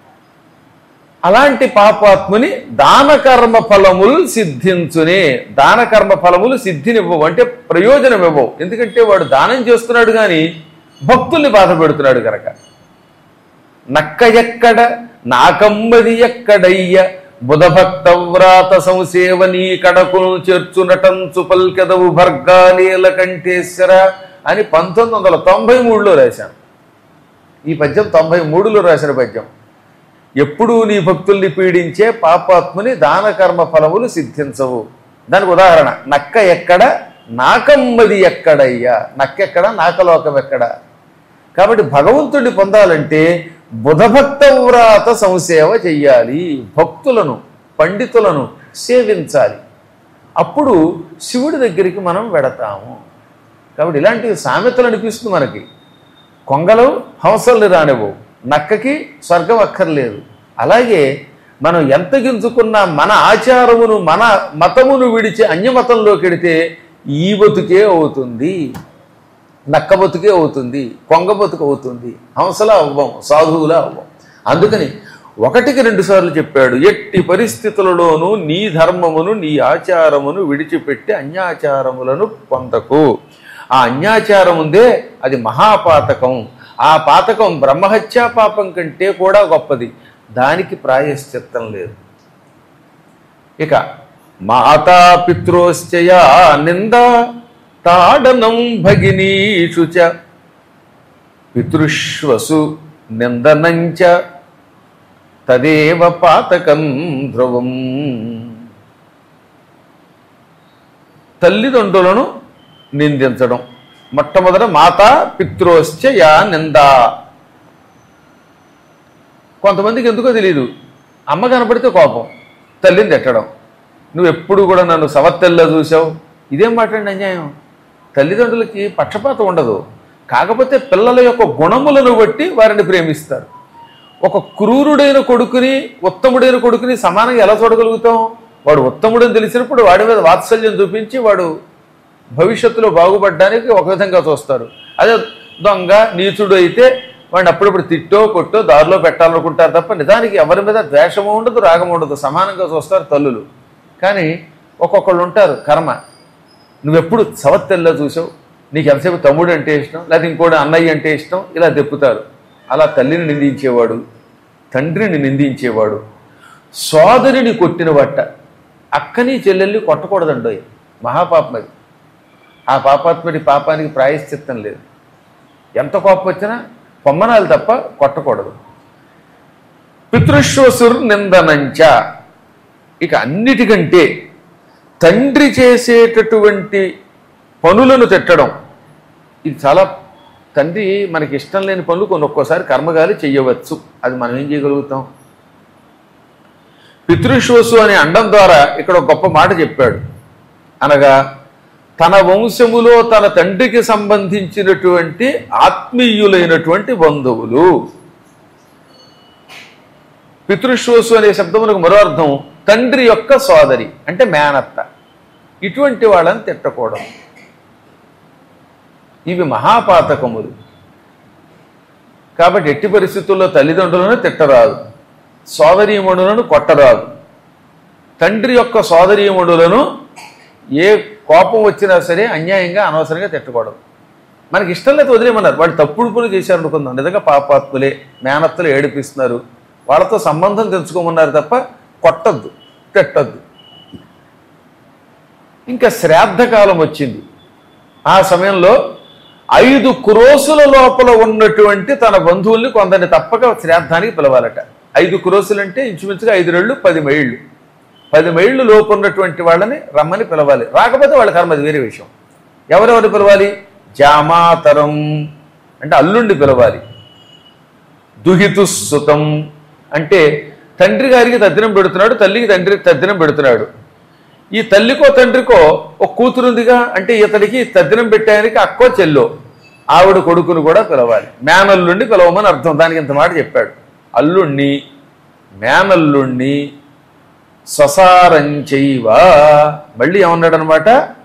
అలాంటి పాపాత్ముని దాన కర్మ ఫలములు సిద్ధించునే దాన కర్మ ఫలములు సిద్ధినివ్వవు అంటే ప్రయోజనం ఇవ్వవు ఎందుకంటే వాడు దానం చేస్తున్నాడు కానీ భక్తుల్ని బాధ పెడుతున్నాడు కనుక నక్క ఎక్కడ నాకమ్మది ఎక్కడయ్య బుధభక్త వ్రాత సంసేవనీ కడకును చేర్చునటంచు పల్కెదవు భర్గాలీల కంఠేశ్వర అని పంతొమ్మిది వందల తొంభై మూడులో రాశాను ఈ పద్యం తొంభై మూడులో రాసిన పద్యం ఎప్పుడూ నీ భక్తుల్ని పీడించే పాపాత్ముని దాన కర్మ ఫలములు సిద్ధించవు దానికి ఉదాహరణ నక్క ఎక్కడ నాకమ్మది ఎక్కడయ్యా నక్కెక్కడ నాకలోకం ఎక్కడ కాబట్టి భగవంతుడిని పొందాలంటే బుధభక్త వ్రాత సంసేవ చెయ్యాలి భక్తులను పండితులను సేవించాలి అప్పుడు శివుడి దగ్గరికి మనం వెడతాము కాబట్టి ఇలాంటి సామెతలు అనిపిస్తుంది మనకి కొంగలు హంసల్ని రానివ్వు నక్కకి స్వర్గం అక్కర్లేదు అలాగే మనం ఎంత గింజుకున్నా మన ఆచారమును మన మతమును విడిచి అన్యమతంలోకి వెడితే ఈ బతుకే అవుతుంది నక్క బతుకే అవుతుంది కొంగ బతుకు అవుతుంది హంసలా అవ్వం సాధువులా అవ్వం అందుకని ఒకటికి రెండు సార్లు చెప్పాడు ఎట్టి పరిస్థితులలోనూ నీ ధర్మమును నీ ఆచారమును విడిచిపెట్టి అన్యాచారములను పొందకు ఆ అన్యాచారం ఉందే అది మహాపాతకం ఆ పాతకం బ్రహ్మహత్యా పాపం కంటే కూడా గొప్పది దానికి ప్రాయశ్చిత్తం లేదు ఇక మాతా పిత్రోశ్చయా నింద తాడనం భగినీషు చ పితృష్వసు నిందనంచ తదేవ పాతకం ధ్రువం తల్లిదండ్రులను నిందించడం మొట్టమొదట మాత పిత్రోశ్చ యా నింద కొంతమందికి ఎందుకో తెలియదు అమ్మ కనపడితే కోపం తల్లిని తిట్టడం నువ్వు ఎప్పుడు కూడా నన్ను సవత్తెల్లా చూసావు ఇదేం మాట్లాడి అన్యాయం తల్లిదండ్రులకి పక్షపాతం ఉండదు కాకపోతే పిల్లల యొక్క గుణములను బట్టి వారిని ప్రేమిస్తారు ఒక క్రూరుడైన కొడుకుని ఉత్తముడైన కొడుకుని సమానంగా ఎలా చూడగలుగుతాం వాడు ఉత్తముడని తెలిసినప్పుడు వాడి మీద వాత్సల్యం చూపించి వాడు భవిష్యత్తులో బాగుపడడానికి ఒక విధంగా చూస్తారు అదే దొంగ నీచుడు అయితే వాడిని అప్పుడప్పుడు తిట్టో కొట్టో దారిలో పెట్టాలనుకుంటారు తప్ప నిజానికి ఎవరి మీద ద్వేషము ఉండదు రాగము ఉండదు సమానంగా చూస్తారు తల్లులు కానీ ఒక్కొక్కళ్ళు ఉంటారు కర్మ నువ్వెప్పుడు సవత్తెల్లా చూసావు నీకు ఎంతసేపు తమ్ముడు అంటే ఇష్టం లేదా ఇంకోటి అన్నయ్య అంటే ఇష్టం ఇలా దెప్పుతారు అలా తల్లిని నిందించేవాడు తండ్రిని నిందించేవాడు సోదరిని కొట్టిన వట్ట అక్కని చెల్లెల్ని కొట్టకూడదండోయ్ మహాపాపం అది ఆ పాపాత్మడి పాపానికి ప్రాయశ్చిత్తం లేదు ఎంత కోపం వచ్చినా పొమ్మనాలు తప్ప కొట్టకూడదు పితృశ్వసుర్ నిందనంచ ఇక అన్నిటికంటే తండ్రి చేసేటటువంటి పనులను తిట్టడం ఇది చాలా తండ్రి మనకి ఇష్టం లేని పనులు కొన్ని ఒక్కోసారి కర్మగాలి చెయ్యవచ్చు అది మనం ఏం చేయగలుగుతాం పితృశ్వసు అనే అండం ద్వారా ఇక్కడ ఒక గొప్ప మాట చెప్పాడు అనగా తన వంశములో తన తండ్రికి సంబంధించినటువంటి ఆత్మీయులైనటువంటి బంధువులు పితృశ్వసు అనే శబ్దమునకు మరో అర్థం తండ్రి యొక్క సోదరి అంటే మేనత్త ఇటువంటి వాళ్ళని తిట్టకూడదు ఇవి మహాపాతకములు కాబట్టి ఎట్టి పరిస్థితుల్లో తల్లిదండ్రులను తిట్టరాదు సోదరీమణులను కొట్టరాదు తండ్రి యొక్క సోదరీమణులను ఏ కోపం వచ్చినా సరే అన్యాయంగా అనవసరంగా తిట్టకూడదు మనకి ఇష్టం లేదు వదిలేమన్నారు వాళ్ళు తప్పుడు పనులు చేశారు అనుకుందాం నిజంగా పాపాత్ములే మేనత్తలు ఏడిపిస్తున్నారు వాళ్ళతో సంబంధం తెంచుకోమన్నారు తప్ప కొట్టద్దు తిట్టద్దు ఇంకా శ్రాద్ధకాలం వచ్చింది ఆ సమయంలో ఐదు క్రోసుల లోపల ఉన్నటువంటి తన బంధువుల్ని కొందరిని తప్పక శ్రాద్ధానికి పిలవాలట ఐదు క్రోసులు అంటే ఇంచుమించుగా ఐదు రెళ్ళు పది మైళ్ళు పది మైళ్ళు లోపు ఉన్నటువంటి వాళ్ళని రమ్మని పిలవాలి రాకపోతే వాళ్ళ కర్మ అది వేరే విషయం ఎవరెవరు పిలవాలి జామాతరం అంటే అల్లుండి పిలవాలి దుహితుస్సుతం అంటే తండ్రి గారికి తద్దినం పెడుతున్నాడు తల్లికి తండ్రి తద్దినం పెడుతున్నాడు ఈ తల్లికో తండ్రికో ఒక కూతురుందిగా అంటే ఇతడికి తద్దినం పెట్టడానికి అక్కో చెల్లో ఆవిడ కొడుకును కూడా పిలవాలి మేనల్లుండి పిలవమని అర్థం దానికి ఇంత మాట చెప్పాడు అల్లుణ్ణి మేనల్లుణ్ణి స్వసారంచైవ మళ్ళీ ఏమన్నాడు అనమాట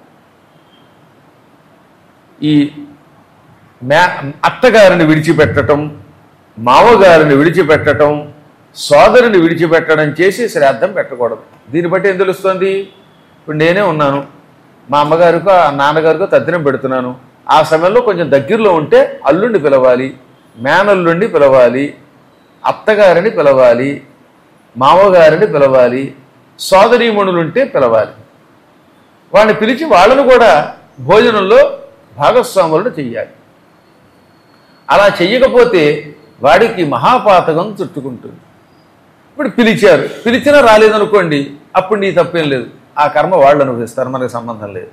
ఈ మే అత్తగారిని విడిచిపెట్టడం మామగారిని విడిచిపెట్టడం సోదరిని విడిచిపెట్టడం చేసి శ్రాద్ధం పెట్టకూడదు దీన్ని బట్టి ఏం తెలుస్తుంది ఇప్పుడు నేనే ఉన్నాను మా అమ్మగారికో ఆ నాన్నగారికో తద్దినం పెడుతున్నాను ఆ సమయంలో కొంచెం దగ్గరలో ఉంటే అల్లుండి పిలవాలి మేనల్లుండి పిలవాలి అత్తగారిని పిలవాలి మామగారిని పిలవాలి సోదరీమణులుంటే పిలవాలి వాళ్ళని పిలిచి వాళ్ళను కూడా భోజనంలో భాగస్వాములను చెయ్యాలి అలా చెయ్యకపోతే వాడికి మహాపాతకం చుట్టుకుంటుంది ఇప్పుడు పిలిచారు పిలిచినా రాలేదనుకోండి అప్పుడు నీ తప్పేం లేదు ఆ కర్మ వాళ్ళు అనుభవిస్తారు మనకు సంబంధం లేదు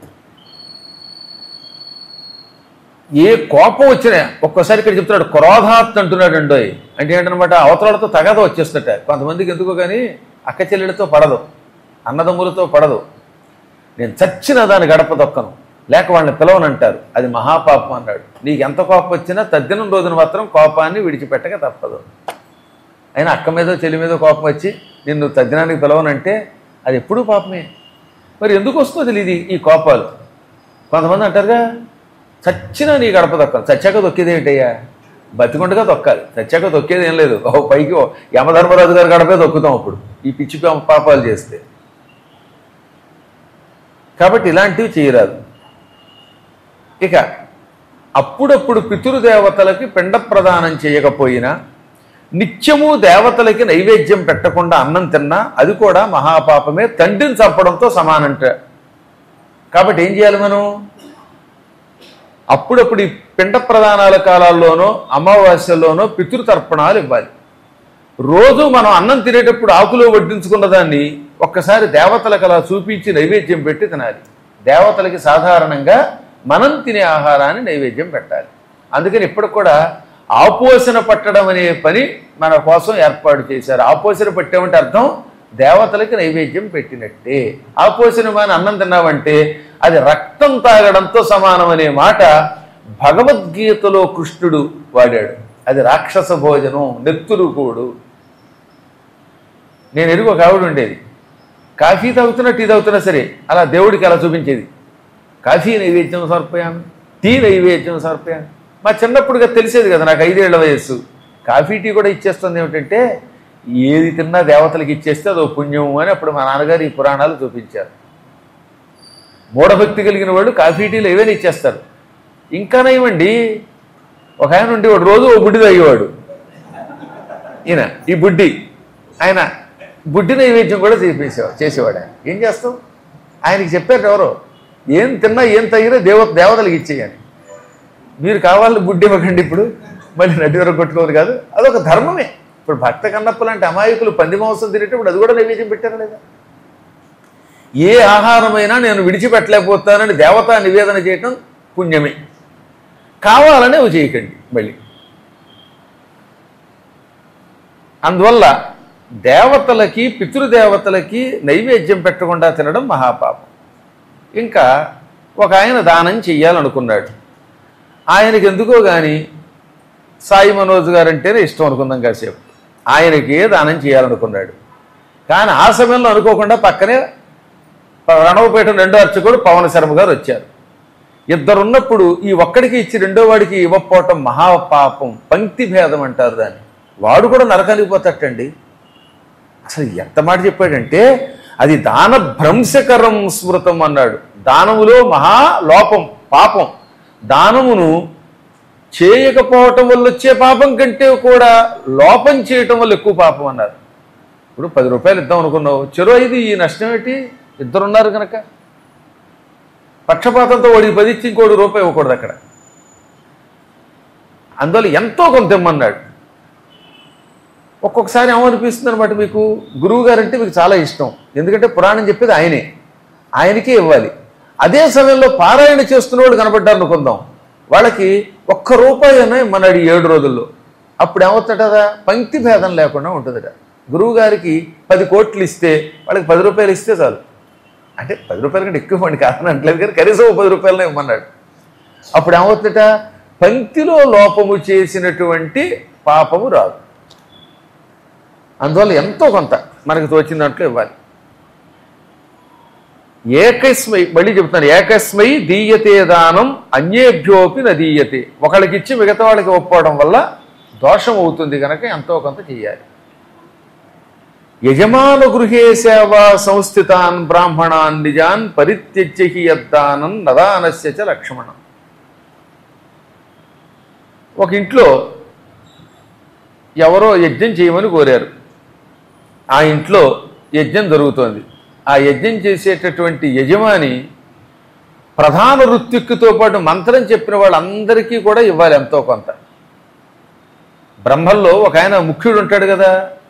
ఏ కోపం వచ్చినా ఒక్కోసారి ఇక్కడ చెప్తున్నాడు క్రోధాత్ అంటున్నాడు అండోయ్ అంటే ఏంటనమాట అవతలతో తగద వచ్చేస్తట కొంతమందికి ఎందుకో కానీ అక్క చెల్లెలతో పడదు అన్నదమ్ములతో పడదు నేను చచ్చిన దాని గడప దొక్కను లేక వాళ్ళని పిలవనంటారు అది మహాపాపం అన్నాడు నీకు ఎంత కోపం వచ్చినా తద్దినం రోజున మాత్రం కోపాన్ని విడిచిపెట్టక తప్పదు అయినా అక్క మీద చెల్లి మీద కోపం వచ్చి నిన్ను తద్దినానికి పిలవనంటే అది ఎప్పుడూ పాపమే మరి ఎందుకు వస్తుందో తెలియదు ఈ కోపాలు కొంతమంది అంటారుగా చచ్చినా నీ గడప దొక్కాలి చచ్చాక దొక్కేది ఏంటయ్యా బతికుండగా తొక్కాలి చచ్చాక తొక్కేది ఏం లేదు ఓ పైకి ఓ యమధర్మరాజు గారి గడపే దొక్కుతాం అప్పుడు ఈ పిచ్చి పా- పాపాలు చేస్తే కాబట్టి ఇలాంటివి చేయరాదు ఇక అప్పుడప్పుడు పితృదేవతలకి పిండ ప్రదానం చేయకపోయినా నిత్యము దేవతలకి నైవేద్యం పెట్టకుండా అన్నం తిన్నా అది కూడా మహాపాపమే తండ్రిని చంపడంతో సమానంట కాబట్టి ఏం చేయాలి మనం అప్పుడప్పుడు ఈ పిండ ప్రదానాల కాలాల్లోనో అమావాస్యలోనో పితృతర్పణాలు ఇవ్వాలి రోజు మనం అన్నం తినేటప్పుడు ఆకులో వడ్డించుకున్న దాన్ని ఒక్కసారి దేవతలకు అలా చూపించి నైవేద్యం పెట్టి తినాలి దేవతలకి సాధారణంగా మనం తినే ఆహారాన్ని నైవేద్యం పెట్టాలి అందుకని ఇప్పటికి కూడా ఆపోసన పట్టడం అనే పని మన కోసం ఏర్పాటు చేశారు ఆపోసన పట్టామంటే అర్థం దేవతలకి నైవేద్యం పెట్టినట్టే ఆపోసన మాని అన్నం తిన్నామంటే అది రక్తం తాగడంతో సమానం అనే మాట భగవద్గీతలో కృష్ణుడు వాడాడు అది రాక్షస భోజనం నెత్తురు కూడు నేను ఎరుగు ఒక ఆవిడ ఉండేది కాఫీ తాగుతున్నా టీ తాగుతున్నా సరే అలా దేవుడికి అలా చూపించేది కాఫీ నైవేద్యం సమర్పయామి టీ నైవేద్యం సమర్పయామి మా చిన్నప్పుడుగా తెలిసేది కదా నాకు ఐదేళ్ల వయస్సు కాఫీ టీ కూడా ఇచ్చేస్తుంది ఏమిటంటే ఏది తిన్నా దేవతలకు ఇచ్చేస్తే అదో పుణ్యం అని అప్పుడు మా నాన్నగారు ఈ పురాణాలు చూపించారు మూఢభక్తి కలిగిన వాళ్ళు కాఫీ టీలు ఏవైనా ఇచ్చేస్తారు ఇంకా నయమండి ఒక ఆయన ఉండేవాడు రోజు ఓ బుడ్డి తాగేవాడు ఈయన ఈ బుడ్డి ఆయన బుడ్డి నైవేద్యం కూడా చేసేవాడు చేసేవాడు ఆయన ఏం చేస్తాం ఆయనకి చెప్పారు ఎవరో ఏం తిన్నా ఏం తగినా దేవ దేవతలకు ఇచ్చేయని మీరు కావాలని బుడ్డి ఇవ్వకండి ఇప్పుడు మళ్ళీ నడి వరకు కొట్టుకోదు కాదు అదొక ధర్మమే ఇప్పుడు భక్త కన్నప్ప లాంటి అమాయకులు పంది మాంసం తినేటప్పుడు అది కూడా నైవేద్యం పెట్టారా లేదా ఏ ఆహారమైనా నేను విడిచిపెట్టలేకపోతానని దేవతా నివేదన చేయటం పుణ్యమే కావాలనే అవి చేయకండి మళ్ళీ అందువల్ల దేవతలకి పితృదేవతలకి నైవేద్యం పెట్టకుండా తినడం మహాపాపం ఇంకా ఒక ఆయన దానం చెయ్యాలనుకున్నాడు ఆయనకి ఎందుకో కానీ సాయి మనోజ్ గారు అంటేనే ఇష్టం అనుకుందాం కాసేపు ఆయనకి దానం చేయాలనుకున్నాడు కానీ ఆ సమయంలో అనుకోకుండా పక్కనే రణవపేట రెండో అర్చకుడు పవన శర్మ గారు వచ్చారు ఇద్దరున్నప్పుడు ఈ ఒక్కడికి ఇచ్చి రెండో వాడికి ఇవ్వకపోవటం మహాపాపం పంక్తి భేదం అంటారు దాన్ని వాడు కూడా నరకానికి పోతట్టండి అసలు ఎంత మాట చెప్పాడంటే అది దాన భ్రంశకరం స్మృతం అన్నాడు దానములో మహా లోపం పాపం దానమును చేయకపోవటం వల్ల వచ్చే పాపం కంటే కూడా లోపం చేయటం వల్ల ఎక్కువ పాపం అన్నారు ఇప్పుడు పది రూపాయలు ఇద్దాం అనుకున్నావు చెరో ఐదు ఈ నష్టం ఏంటి ఇద్దరున్నారు కనుక పక్షపాతంతో వాడికి పది ఇచ్చి ఇంకోటి రూపాయి ఇవ్వకూడదు అక్కడ అందువల్ల ఎంతో కొంత ఇమ్మన్నాడు ఒక్కొక్కసారి ఏమనిపిస్తుంది అనమాట మీకు గురువు గారు అంటే మీకు చాలా ఇష్టం ఎందుకంటే పురాణం చెప్పేది ఆయనే ఆయనకే ఇవ్వాలి అదే సమయంలో పారాయణ చేస్తున్నవాడు కనబడ్డారు అనుకుందాం వాళ్ళకి ఒక్క రూపాయి అయినా ఇమ్మన్నాడు ఈ ఏడు రోజుల్లో అప్పుడు ఏమవుతుందట పంక్తి భేదం లేకుండా ఉంటుందట గురువు గారికి పది కోట్లు ఇస్తే వాళ్ళకి పది రూపాయలు ఇస్తే చాలు అంటే పది రూపాయల కంటే ఎక్కువ ఇవ్వండి కాదని అంటలేదు కానీ కనీసం ఓ పది రూపాయలనే ఇవ్వమన్నాడు అప్పుడు ఏమవుతుందట పంక్తిలో లోపము చేసినటువంటి పాపము రాదు అందువల్ల ఎంతో కొంత మనకు తోచిన దాంట్లో ఇవ్వాలి ఏకస్మై మళ్ళీ చెప్తాను ఏకస్మై దీయతే దానం అన్యేభ్యోపి నదీయతే ఒకళ్ళకి ఇచ్చి మిగతా వాళ్ళకి ఒప్పుకోవడం వల్ల దోషం అవుతుంది కనుక ఎంతో కొంత చెయ్యాలి యజమాన గృహే సేవా సంస్థితాన్ బ్రాహ్మణాన్ నిజాన్ పరిత్యజ్య హి యద్దానం నదానస్య చ లక్ష్మణం ఒక ఇంట్లో ఎవరో యజ్ఞం చేయమని కోరారు ఆ ఇంట్లో యజ్ఞం జరుగుతోంది ఆ యజ్ఞం చేసేటటువంటి యజమాని ప్రధాన ఋత్విక్కుతో పాటు మంత్రం చెప్పిన వాళ్ళందరికీ కూడా ఇవ్వాలి ఎంతో కొంత బ్రహ్మల్లో ఒక ఆయన ముఖ్యుడు ఉంటాడు కదా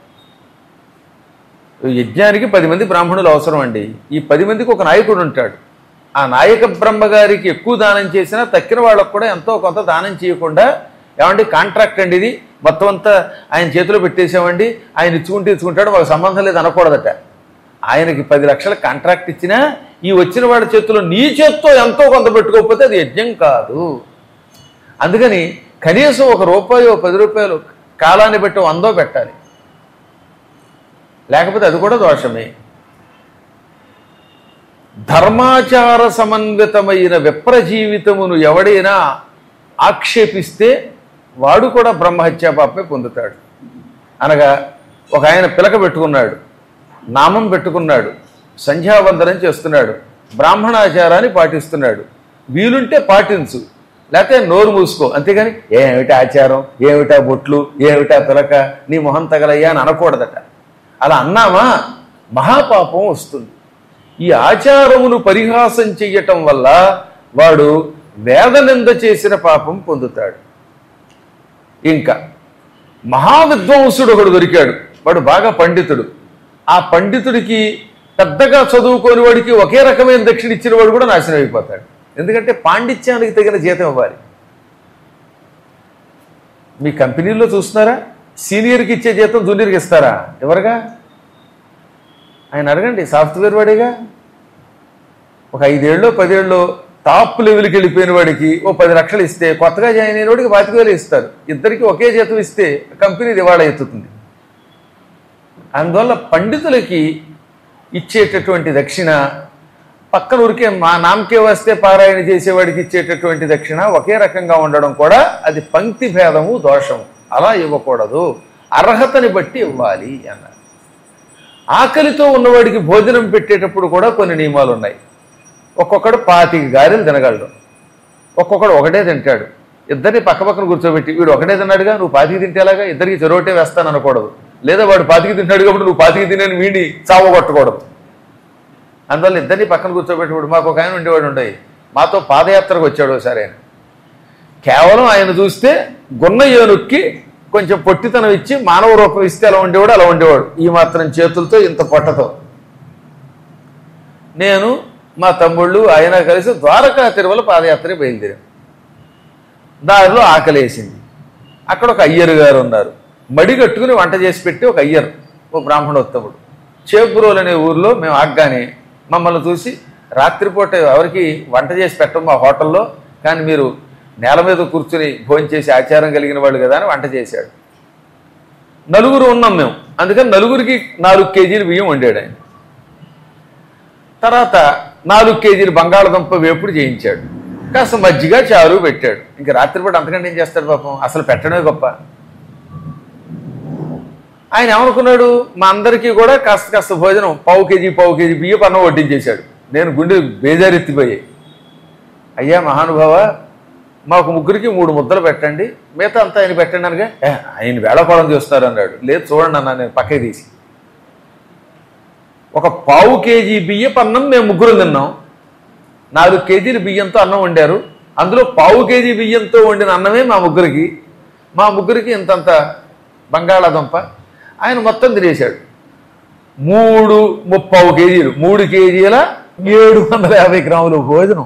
యజ్ఞానికి పది మంది బ్రాహ్మణులు అవసరం అండి ఈ పది మందికి ఒక నాయకుడు ఉంటాడు ఆ నాయక బ్రహ్మగారికి ఎక్కువ దానం చేసినా తక్కిన వాళ్ళకు కూడా ఎంతో కొంత దానం చేయకుండా ఏమండి కాంట్రాక్ట్ అండి ఇది మొత్తం అంతా ఆయన చేతిలో పెట్టేసామండి ఆయన ఇచ్చుకుంటూ ఇచ్చుకుంటాడు మాకు సంబంధం లేదు అనకూడదట ఆయనకి పది లక్షల కాంట్రాక్ట్ ఇచ్చినా ఈ వచ్చిన వాడి చేతిలో నీ చేత్తో ఎంతో కొంత పెట్టుకోకపోతే అది యజ్ఞం కాదు అందుకని కనీసం ఒక రూపాయి ఓ పది రూపాయలు కాలాన్ని బట్టి వందో పెట్టాలి లేకపోతే అది కూడా దోషమే ధర్మాచార సమన్వితమైన విప్ర జీవితమును ఎవడైనా ఆక్షేపిస్తే వాడు కూడా బ్రహ్మహత్యా పాపమే పొందుతాడు అనగా ఒక ఆయన పిలక పెట్టుకున్నాడు నామం పెట్టుకున్నాడు సంధ్యావందనం చేస్తున్నాడు బ్రాహ్మణాచారాన్ని పాటిస్తున్నాడు వీలుంటే పాటించు లేకపోతే నోరు మూసుకో అంతేగాని ఏమిటా ఆచారం ఏమిటా బొట్లు ఏమిటా పిలక నీ మొహం తగలయ్యా అని అనకూడదట అలా అన్నామా మహాపాపం వస్తుంది ఈ ఆచారమును పరిహాసం చెయ్యటం వల్ల వాడు వేదనింద చేసిన పాపం పొందుతాడు ఇంకా మహావిద్వాంసుడు ఒకడు దొరికాడు వాడు బాగా పండితుడు ఆ పండితుడికి పెద్దగా చదువుకోని వాడికి ఒకే రకమైన దక్షిణ ఇచ్చిన వాడు కూడా నాశనం అయిపోతాడు ఎందుకంటే పాండిత్యానికి తగిన జీతం ఇవ్వాలి మీ కంపెనీలో చూస్తున్నారా సీనియర్కి ఇచ్చే జీతం జూనియర్కి ఇస్తారా ఎవరుగా ఆయన అడగండి సాఫ్ట్వేర్ వాడేగా ఒక ఐదేళ్ళు పదేళ్ళు టాప్ లెవెల్కి వెళ్ళిపోయిన వాడికి ఓ పది లక్షలు ఇస్తే కొత్తగా జాయిన్ అయిన వాడికి పాతిక వేలు ఇస్తారు ఇద్దరికి ఒకే జీతం ఇస్తే కంపెనీ దివాళా ఎత్తుతుంది అందువల్ల పండితులకి ఇచ్చేటటువంటి దక్షిణ పక్కన ఊరికే మా నామకే వస్తే పారాయణ చేసేవాడికి ఇచ్చేటటువంటి దక్షిణ ఒకే రకంగా ఉండడం కూడా అది పంక్తి భేదము దోషము అలా ఇవ్వకూడదు అర్హతని బట్టి ఇవ్వాలి అన్నారు ఆకలితో ఉన్నవాడికి భోజనం పెట్టేటప్పుడు కూడా కొన్ని నియమాలు ఉన్నాయి ఒక్కొక్కడు పాతిక గారెలు తినగలడు ఒక్కొక్కడు ఒకటే తింటాడు ఇద్దరిని పక్క పక్కన కూర్చోబెట్టి వీడు ఒకటే తిన్నాడుగా నువ్వు పాతికి తింటేలాగా ఇద్దరికి చెరోటే వేస్తాను అనకూడదు లేదా వాడు పాతికి తింటాడు కాబట్టి నువ్వు పాతికి తినని వీడి చావగొట్టకూడదు అందువల్ల ఇద్దరిని పక్కన కూర్చోబెట్టేవాడు మాకు ఒక ఆయన ఉండేవాడు ఉండేవి మాతో పాదయాత్రకు వచ్చాడు ఒకసారి ఆయన కేవలం ఆయన చూస్తే గున్న ఏనుక్కి కొంచెం పొట్టితనం ఇచ్చి మానవ రూపం ఇస్తే అలా ఉండేవాడు అలా ఉండేవాడు ఈ మాత్రం చేతులతో ఇంత పొట్టతో నేను మా తమ్ముళ్ళు ఆయన కలిసి ద్వారకా తిరుమల పాదయాత్ర బయలుదేరాం దారిలో ఆకలేసింది అక్కడ ఒక అయ్యరు గారు ఉన్నారు మడి కట్టుకుని వంట చేసి పెట్టి ఒక అయ్యరు ఓ బ్రాహ్మణోత్తముడు చేపురోలు అనే ఊర్లో మేము ఆగ్గానే మమ్మల్ని చూసి రాత్రిపూట ఎవరికి వంట చేసి పెట్టం మా హోటల్లో కానీ మీరు నేల మీద కూర్చుని భోజనం చేసి ఆచారం కలిగిన వాళ్ళు కదా అని వంట చేశాడు నలుగురు ఉన్నాం మేము అందుకని నలుగురికి నాలుగు కేజీలు బియ్యం వండాడు ఆయన తర్వాత నాలుగు కేజీలు బంగాళదుంప వేపుడు చేయించాడు కాస్త మజ్జిగ చారు పెట్టాడు ఇంకా రాత్రిపూట అంతకంటే ఏం చేస్తాడు పాపం అసలు పెట్టడమే గొప్ప ఆయన ఏమనుకున్నాడు మా అందరికీ కూడా కాస్త కాస్త భోజనం పావు కేజీ పావు కేజీ బియ్యం అన్నం వడ్డించేశాడు నేను గుండె బేజారెత్తిపోయాయి అయ్యా మహానుభావ మాకు ముగ్గురికి మూడు ముద్దలు పెట్టండి మిగతా అంతా ఆయన పెట్టండి అనగా "ఏ, ఆయన వేళకోళం చేస్తారు అన్నాడు లేదు చూడండి అన్నా నేను పక్కకి తీసి ఒక పావు కేజీ బియ్యపు అన్నం మేము ముగ్గురు తిన్నాం నాలుగు కేజీలు బియ్యంతో అన్నం వండారు అందులో పావు కేజీ బియ్యంతో వండిన అన్నమే మా ముగ్గురికి మా ముగ్గురికి ఇంతంత బంగాళాదుంప ఆయన మొత్తం తినేశాడు మూడు ముప్పావు కేజీలు మూడు కేజీల ఏడు వందల యాభై గ్రాముల భోజనం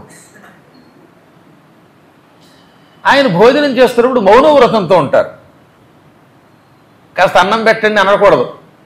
ఆయన భోజనం చేస్తున్నప్పుడు మౌన వ్రతంతో ఉంటారు కాస్త అన్నం పెట్టండి అనకూడదు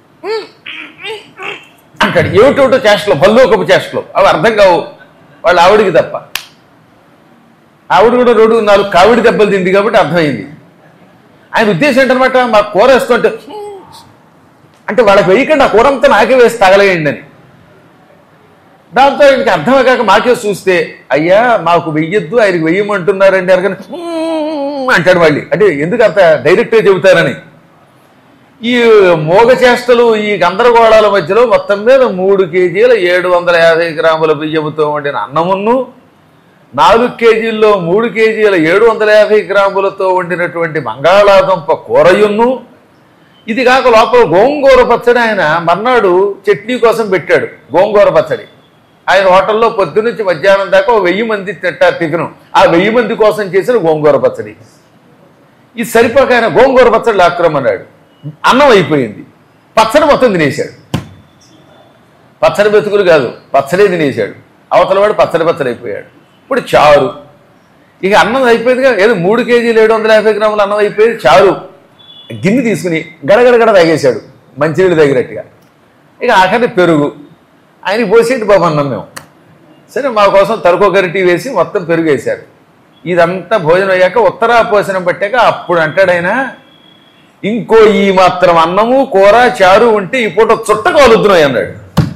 అంటాడు ఏమిటోటో చేష్టలు బల్లోకపు చేష్టలు అవి అర్థం కావు వాళ్ళ ఆవిడికి తప్ప ఆవిడ కూడా రోడ్డు నాలుగు కావిడి దెబ్బలు తింది కాబట్టి అర్థమైంది ఆయన ఉద్దేశం ఏంటనమాట మా కూర వేస్తుంటే అంటే వాళ్ళకి వేయకండి ఆ కూర అంతా నాకే వేసి తగలేయండి అని దాంతో ఆయనకి అర్థమే కాక మాకే చూస్తే అయ్యా మాకు వెయ్యొద్దు ఆయనకి వెయ్యమంటున్నారండి అనగానే "మ్మ్" అంటాడు మళ్ళీ అంటే ఎందుకు అంత డైరెక్ట్గా చెబుతారని ఈ మోగ చేష్టలు ఈ గందరగోళాల మధ్యలో మొత్తం మీద మూడు కేజీల ఏడు వందల యాభై గ్రాముల బియ్యముతో వండిన అన్నమును నాలుగు కేజీల్లో మూడు కేజీల ఏడు వందల యాభై గ్రాములతో వండినటువంటి బంగాళాదుంప కూరయున్ను ఇది కాక లోపల గోంగూర పచ్చడి ఆయన మర్నాడు చట్నీ కోసం పెట్టాడు గోంగూర పచ్చడి ఆయన హోటల్లో పొద్దునుంచి మధ్యాహ్నం దాకా ఓ వెయ్యి మంది తింటారు టిఫిన్ ఆ వెయ్యి మంది కోసం చేసిన గోంగూర పచ్చడి ఇది సరిపోక ఆయన గోంగూర పచ్చడి లాక్కురమ్మన్నాడు అన్నం అయిపోయింది పచ్చడి మొత్తం తినేశాడు పచ్చడి బతుకులు కాదు పచ్చడే తినేశాడు అవతల వాడు పచ్చడి పచ్చడి అయిపోయాడు ఇప్పుడు చారు ఇక అన్నం అయిపోయిందిగా ఏదో మూడు కేజీలు ఏడు వందల యాభై గ్రాముల అన్నం అయిపోయింది చారు గిన్నె తీసుకుని గడగడగడ తాగేశాడు మంచినీళ్ళు తగినట్టుగా ఇక ఆఖరి పెరుగు ఆయనకి పోసేటి బాబు అన్నం మేము సరే మా కోసం తరుకో గరిటి వేసి మొత్తం పెరుగు వేశారు ఇదంతా భోజనం అయ్యాక ఉత్తరా పోసనం పట్టాక అప్పుడు అంటాడైనా ఇంకో ఈ మాత్రం అన్నము కూర చారు ఉంటే ఈ పూట చుట్ట కాలుద్దున్నాయి అన్నాడు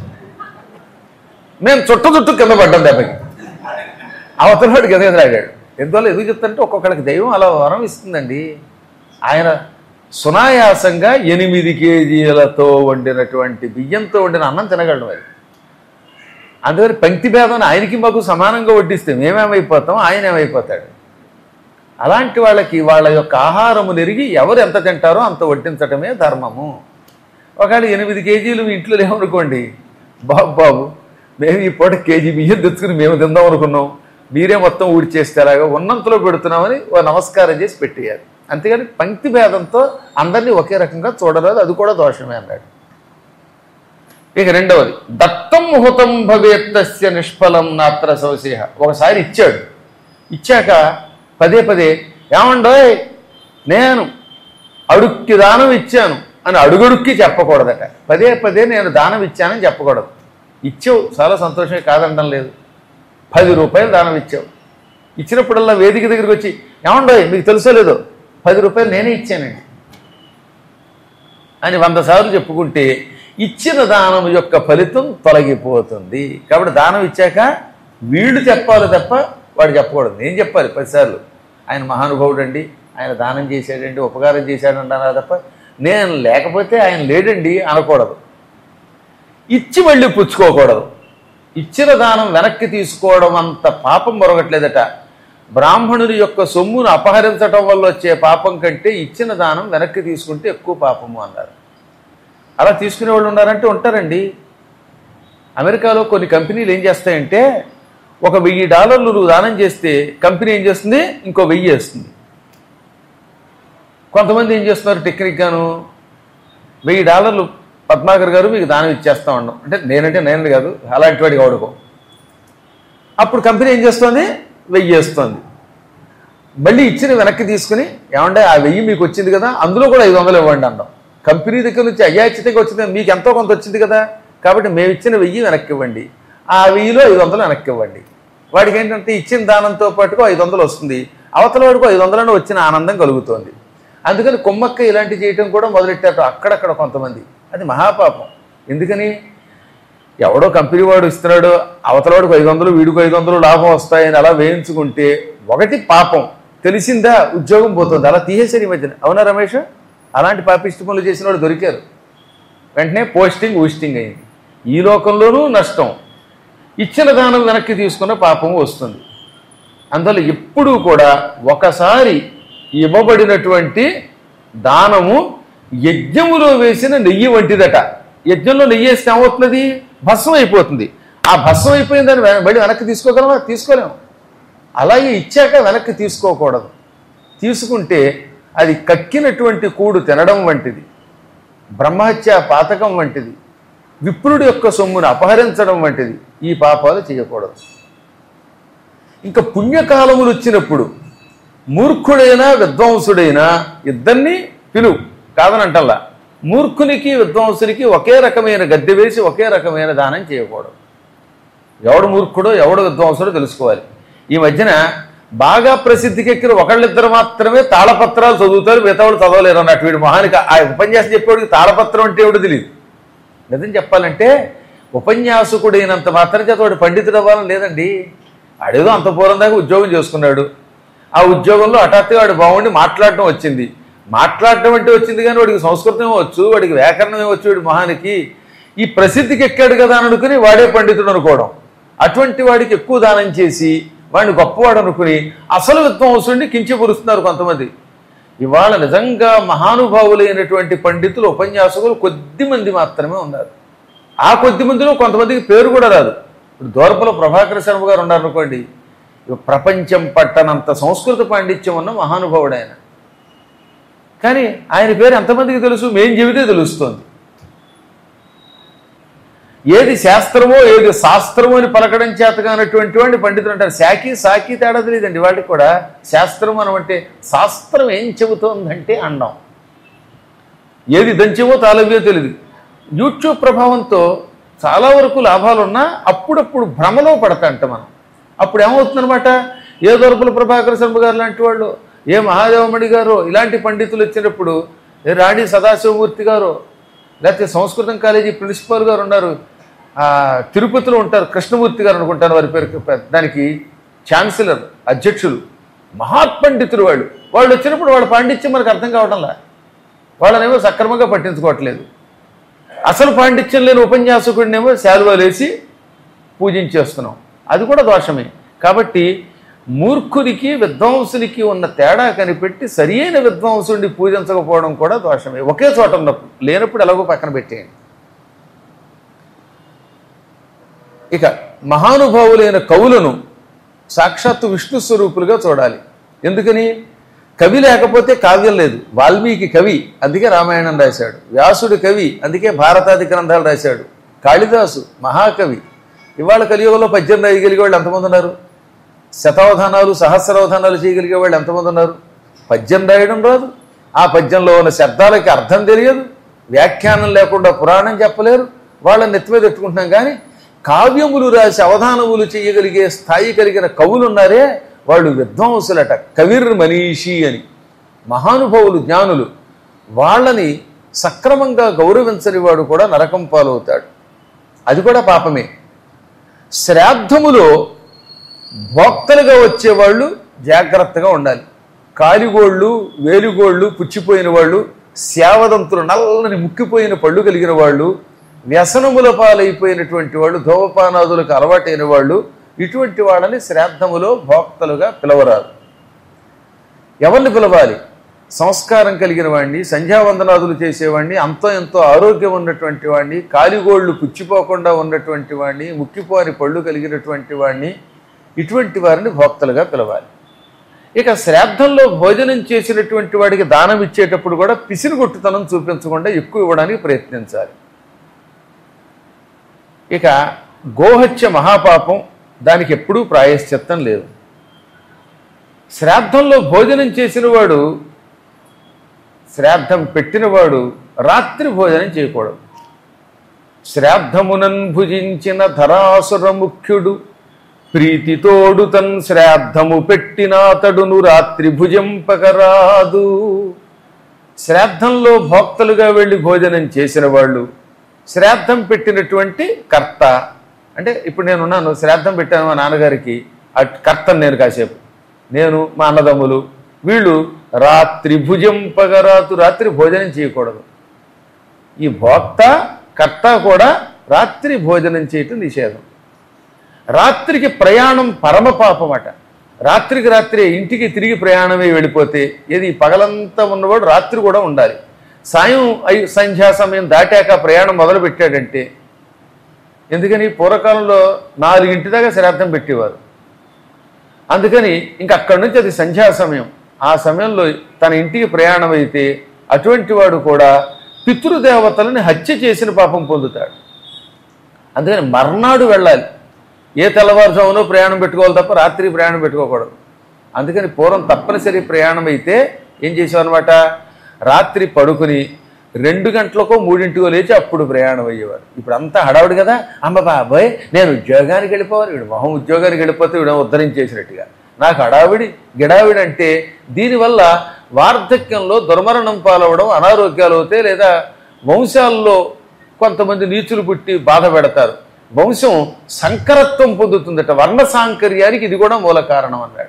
మేము చుట్ట చుట్టూ కింద పడ్డాం దెబ్బకి అవతలవాడు గదగదలాడాడు ఎందువల్ల ఎందుకు చెప్తారంటే ఒక్కొక్కడికి దైవం అలా వరం ఇస్తుందండి ఆయన సునాయాసంగా ఎనిమిది కేజీలతో వండినటువంటి బియ్యంతో వండిన అన్నం తినగలడు మరి అందుకని పంక్తి భేదం ఆయనకి మాకు సమానంగా వడ్డిస్తే మేమేమైపోతాం ఆయన ఏమైపోతాడు అలాంటి వాళ్ళకి వాళ్ళ యొక్క ఆహారము నెరిగి ఎవరు ఎంత తింటారో అంత వడ్డించటమే ధర్మము ఒకవేళ ఎనిమిది కేజీలు మీ ఇంట్లో లేవనుకోండి బాబు బాబు మేము ఈ పూట కేజీ బియ్యం తెచ్చుకుని మేము తిందాం అనుకున్నాం మీరే మొత్తం ఊడ్చేస్తే అలాగా ఉన్నంతలో పెడుతున్నామని ఓ నమస్కారం చేసి పెట్టేయాలి అంతేగాని పంక్తి భేదంతో అందరినీ ఒకే రకంగా చూడరాదు అది కూడా దోషమే అన్నాడు ఇక రెండవది దత్తం ముహూర్తం భవేత్తస్య నిష్ఫలం నాత్ర సంశయ ఒకసారి ఇచ్చాడు ఇచ్చాక పదే పదే ఏమండోయ్ నేను అడుక్కి దానం ఇచ్చాను అని అడుగడుక్కి చెప్పకూడదట పదే పదే నేను దానం ఇచ్చానని చెప్పకూడదు ఇచ్చావు చాలా సంతోషమే కాదనడం లేదు పది రూపాయలు దానం ఇచ్చావు ఇచ్చినప్పుడల్లా వేదిక దగ్గరికి వచ్చి ఏమండోయ్ మీకు తెలుసో లేదో పది రూపాయలు నేనే ఇచ్చానండి అని వంద సార్లు చెప్పుకుంటే ఇచ్చిన దానం యొక్క ఫలితం తొలగిపోతుంది కాబట్టి దానం ఇచ్చాక వీళ్ళు చెప్పాలి తప్ప వాడు చెప్పకూడదు నేను చెప్పాలి పదిసార్లు ఆయన మహానుభావుడు అండి ఆయన దానం చేశాడండి ఉపకారం చేశాడండి అన్నారు తప్ప నేను లేకపోతే ఆయన లేడండి అనకూడదు ఇచ్చి మళ్ళీ పుచ్చుకోకూడదు ఇచ్చిన దానం వెనక్కి తీసుకోవడం అంత పాపం మరొకట్లేదట బ్రాహ్మణుని యొక్క సొమ్మును అపహరించటం వల్ల వచ్చే పాపం కంటే ఇచ్చిన దానం వెనక్కి తీసుకుంటే ఎక్కువ పాపము అన్నారు అలా తీసుకునే వాళ్ళు ఉన్నారంటే ఉంటారండి అమెరికాలో కొన్ని కంపెనీలు ఏం చేస్తాయంటే ఒక వెయ్యి డాలర్లు నువ్వు దానం చేస్తే కంపెనీ ఏం చేస్తుంది ఇంకో వెయ్యి వేస్తుంది కొంతమంది ఏం చేస్తున్నారు టెక్నిక్గాను వెయ్యి డాలర్లు పద్మాకర్ గారు మీకు దానం ఇచ్చేస్తా ఉన్నాం అంటే నేనంటే నేను కాదు అలాంటి వాడికి వాడుకో అప్పుడు కంపెనీ ఏం చేస్తుంది వెయ్యి వేస్తుంది మళ్ళీ ఇచ్చిన వెనక్కి తీసుకుని ఏమంటే ఆ వెయ్యి మీకు వచ్చింది కదా అందులో కూడా ఐదు వందలు ఇవ్వండి అన్నాం కంపెనీ దగ్గర నుంచి అయాచితంగా వచ్చింది మీకు ఎంతో కొంత వచ్చింది కదా కాబట్టి మేము ఇచ్చిన వెయ్యి వెనక్కి ఇవ్వండి ఆ వెయ్యిలో ఐదు వందలు వెనక్కి ఇవ్వండి వాడికి ఏంటంటే ఇచ్చిన దానంతో పాటుగా ఐదు వందలు వస్తుంది అవతల వాడికి ఐదు వందలను వచ్చిన ఆనందం కలుగుతోంది అందుకని కొమ్మక్క ఇలాంటి చేయటం కూడా మొదలెట్టారు అక్కడక్కడ కొంతమంది అది మహాపాపం ఎందుకని ఎవడో కంపెనీ వాడు ఇస్తున్నాడు అవతలవాడికి ఐదు వందలు వీడికి ఐదు వందలు లాభం వస్తాయని అలా వేయించుకుంటే ఒకటి పాపం తెలిసిందా ఉద్యోగం పోతుంది అలా తీసేశారు ఈ మధ్యన అవునా రమేష్ అలాంటి పాపిష్టి పనులు చేసిన వాళ్ళు దొరికారు వెంటనే పోస్టింగ్ ఊస్టింగ్ అయింది ఈ లోకంలోనూ నష్టం ఇచ్చిన దానం వెనక్కి తీసుకున్న పాపం వస్తుంది అందువల్ల ఎప్పుడూ కూడా ఒకసారి ఇవ్వబడినటువంటి దానము యజ్ఞములో వేసిన నెయ్యి వంటిదట యజ్ఞంలో నెయ్యి వేస్తే ఏమవుతున్నది భస్మం అయిపోతుంది ఆ భస్మం అయిపోయిందని వెన- మళ్ళీ వెనక్కి తీసుకోగలమా తీసుకోలేము అలాగే ఇచ్చాక వెనక్కి తీసుకోకూడదు తీసుకుంటే అది కక్కినటువంటి కూడు తినడం వంటిది బ్రహ్మహత్య పాతకం వంటిది విప్రుడి యొక్క సొమ్మును అపహరించడం వంటిది ఈ పాపాలు చేయకూడదు ఇంకా పుణ్యకాలములు వచ్చినప్పుడు మూర్ఖుడైనా విద్వాంసుడైనా ఇద్దరిని పిలువు కాదనంటల్లా మూర్ఖునికి విద్వాంసునికి ఒకే రకమైన గద్దె వేసి ఒకే రకమైన దానం చేయకూడదు ఎవడు మూర్ఖుడో ఎవడు విద్వాంసుడో తెలుసుకోవాలి ఈ మధ్యన బాగా ప్రసిద్ధికి ఎక్కిన ఒకళ్ళిద్దరు మాత్రమే తాళపత్రాలు చదువుతారు మిగతా వాళ్ళు చదవలేరు అన్నట్టు వీడు మొహానికి ఆ ఉపన్యాసం చెప్పేవాడికి తాళపత్రం అంటే ఎవడు తెలియదు నిజం చెప్పాలంటే ఉపన్యాసకుడైనంత మాత్రం చేత వాడు పండితుడు అవ్వాలని లేదండి ఆడేదో అంత పూర్వం దాకా ఉద్యోగం చేసుకున్నాడు ఆ ఉద్యోగంలో హఠాత్తుగా వాడు బాగుండి మాట్లాడటం వచ్చింది మాట్లాడటం అంటే వచ్చింది కానీ వాడికి సంస్కృతం వచ్చు వాడికి వ్యాకరణం వచ్చు వాడి మొహానికి ఈ ప్రసిద్ధికి ఎక్కాడు కదా అని అనుకుని వాడే పండితుడు అనుకోవడం అటువంటి వాడికి ఎక్కువ దానం చేసి వాడిని గొప్పవాడు అనుకుని అసలు విద్వాంసుడిని కించపరుస్తున్నారు కొంతమంది ఇవాళ నిజంగా మహానుభావులైనటువంటి పండితులు ఉపన్యాసకులు కొద్ది మంది మాత్రమే ఉన్నారు ఆ కొద్ది మందిలో కొంతమందికి పేరు కూడా రాదు ఇప్పుడు దూరపుల ప్రభాకర శర్మ గారు ఉన్నారనుకోండి ఇక ప్రపంచం పట్టనంత సంస్కృత పాండిత్యం ఉన్న మహానుభావుడు ఆయన కానీ ఆయన పేరు ఎంతమందికి తెలుసు మేం చెబితే తెలుస్తుంది ఏది శాస్త్రమో ఏది శాస్త్రమో అని పలకడం చేతగానటువంటి వాడిని పండితులు అంటారు శాకి సాకి తేడా తెలియదండి వాటికి కూడా శాస్త్రం మనం అంటే శాస్త్రం ఏం చెబుతోందంటే అండం ఏది దంచమో తాళవ్యో తెలియదు యూట్యూబ్ ప్రభావంతో చాలా వరకు లాభాలున్నా అప్పుడప్పుడు భ్రమలో పడతాంట మనం అప్పుడు ఏమవుతుందన్నమాట ఏ దొరపుల ప్రభాకర శర్మ గారు లాంటి వాళ్ళు ఏ మహాదేవమణి గారు ఇలాంటి పండితులు వచ్చినప్పుడు ఏ రాణి సదాశివమూర్తి గారు లేకపోతే సంస్కృతం కాలేజీ ప్రిన్సిపాల్ గారు ఉన్నారు ఆ, తిరుపతిలో ఉంటారు కృష్ణమూర్తి గారు అనుకుంటాను వారి పేరు దానికి ఛాన్సలర్ అధ్యక్షులు మహాత్పండితులు వాళ్ళు వాళ్ళు వచ్చినప్పుడు వాళ్ళ పాండిత్యం మనకు అర్థం కావడంలా వాళ్ళనేమో సక్రమంగా పట్టించుకోవట్లేదు అసలు పాండిత్యం లేని ఉపన్యాసకుడినేమో శాలువాలేసి పూజించేస్తున్నాం అది కూడా దోషమే కాబట్టి మూర్ఖునికి విద్వాంసునికి ఉన్న తేడా కనిపెట్టి సరియైన విద్వాంసుడిని పూజించకపోవడం కూడా దోషమే ఒకే చోట ఉన్నప్పుడు లేనప్పుడు ఎలాగో పక్కన పెట్టేయండి ఇక మహానుభావులైన కవులను సాక్షాత్తు విష్ణు స్వరూపులుగా చూడాలి ఎందుకని కవి లేకపోతే కావ్యం లేదు వాల్మీకి కవి అందుకే రామాయణం రాశాడు వ్యాసుడు కవి అందుకే భారతాది గ్రంథాలు రాశాడు కాళిదాసు మహాకవి ఇవాళ కలియుగంలో పద్యం రాయగలిగే వాళ్ళు ఎంతమంది ఉన్నారు శతావధానాలు సహస్రావధానాలు చేయగలిగే వాళ్ళు ఎంతమంది ఉన్నారు పద్యం రాయడం రాదు ఆ పద్యంలో ఉన్న శబ్దాలకి అర్థం తెలియదు వ్యాఖ్యానం లేకుండా పురాణం చెప్పలేరు వాళ్ళని నెత్తి మీద పెట్టుకుంటున్నాం కానీ కావ్యములు రాసి అవధానములు చేయగలిగే స్థాయి కలిగిన కవులు ఉన్నారే వాళ్ళు విద్వాంసులట కవిర్ మనీషి అని మహానుభావులు జ్ఞానులు వాళ్ళని సక్రమంగా గౌరవించని వాడు కూడా నరకం పాలవుతాడు అది కూడా పాపమే శ్రాద్ధములో భోక్తలుగా వచ్చేవాళ్ళు జాగ్రత్తగా ఉండాలి కాలిగోళ్ళు వేలిగోళ్ళు పుచ్చిపోయిన వాళ్ళు శావదంతులు నల్లని ముక్కిపోయిన పళ్ళు కలిగిన వాళ్ళు వ్యసనముల పాలైపోయినటువంటి వాళ్ళు ధూమపానాదులకు అలవాటైన వాళ్ళు ఇటువంటి వాళ్ళని శ్రాద్ధములో భోక్తలుగా పిలవరాదు ఎవరిని పిలవాలి సంస్కారం కలిగిన వాడిని సంధ్యావందనాదులు చేసేవాడిని అంతో ఎంతో ఆరోగ్యం ఉన్నటువంటి వాడిని కాలిగోళ్ళు పుచ్చిపోకుండా ఉన్నటువంటి వాడిని ముక్కిపోని పళ్ళు కలిగినటువంటి వాడిని ఇటువంటి వారిని భోక్తలుగా పిలవాలి ఇక శ్రాద్ధంలో భోజనం చేసినటువంటి వాడికి దానం ఇచ్చేటప్పుడు కూడా పిసిరుగొట్టుతనం చూపించకుండా ఎక్కువ ఇవ్వడానికి ప్రయత్నించాలి ఇక గోహత్య మహాపాపం దానికి ఎప్పుడూ ప్రాయశ్చిత్తం లేదు శ్రాద్ధంలో భోజనం చేసినవాడు శ్రాద్ధం పెట్టినవాడు రాత్రి భోజనం చేయకూడదు శ్రాద్ధమునన్ భుజించిన ధరాసుర ముఖ్యుడు ప్రీతితోడు తన్ శ్రాద్ధము పెట్టినాతడును రాత్రి భుజింపకరాదు శ్రాద్ధంలో భోక్తలుగా వెళ్ళి భోజనం చేసిన వాళ్ళు శ్రాద్ధం పెట్టినటువంటి కర్త అంటే ఇప్పుడు నేను ఉన్నాను శ్రాద్ధం పెట్టాను మా నాన్నగారికి ఆ కర్తను నేను కాసేపు నేను మా అన్నదమ్ములు వీళ్ళు రాత్రి భుజింపగరాదు రాత్రి భోజనం చేయకూడదు ఈ భోక్త కర్త కూడా రాత్రి భోజనం చేయటం నిషేధం రాత్రికి ప్రయాణం పరమ పాపం అట రాత్రికి రాత్రి ఇంటికి తిరిగి ప్రయాణమై వెళ్ళిపోతే ఏది పగలంతా ఉన్నవాడు రాత్రి కూడా ఉండాలి సాయం ఐ- సంధ్యా సమయం దాటాక ప్రయాణం మొదలు పెట్టాడంటే ఎందుకని పూర్వకాలంలో నాలుగింటి దాకా శ్రాద్ధం పెట్టేవారు అందుకని ఇంక అక్కడి నుంచి అది సంధ్యా సమయం ఆ సమయంలో తన ఇంటికి ప్రయాణం అయితే అటువంటి వాడు కూడా పితృదేవతలని హత్య చేసిన పాపం పొందుతాడు అందుకని మర్నాడు వెళ్ళాలి ఏ తెల్లవారుజామునో ప్రయాణం పెట్టుకోవాలి తప్ప రాత్రి ప్రయాణం పెట్టుకోకూడదు అందుకని పూర్వం తప్పనిసరి ప్రయాణం అయితే ఏం చేసేవారనమాట రాత్రి పడుకుని రెండు గంటలకో మూడింటికో లేచి అప్పుడు ప్రయాణం అయ్యేవారు ఇప్పుడు అంతా హడావుడి కదా అమ్మ బాబాయ్ నేను ఉద్యోగానికి వెళ్ళిపోవాలి వీడు మొహం ఉద్యోగానికి వెళ్ళిపోతే వీడు ఉద్ధరించేసినట్టుగా నాకు హడావిడి గిడావిడి అంటే దీనివల్ల వార్ధక్యంలో దుర్మరణం పాలవడం అనారోగ్యాలు అవుతాయి లేదా వంశాల్లో కొంతమంది నీచులు పుట్టి బాధ పెడతారు వంశం సంకరత్వం పొందుతుందట వర్ణ సాంకర్యానికి ఇది కూడా మూల కారణం అన్నాడు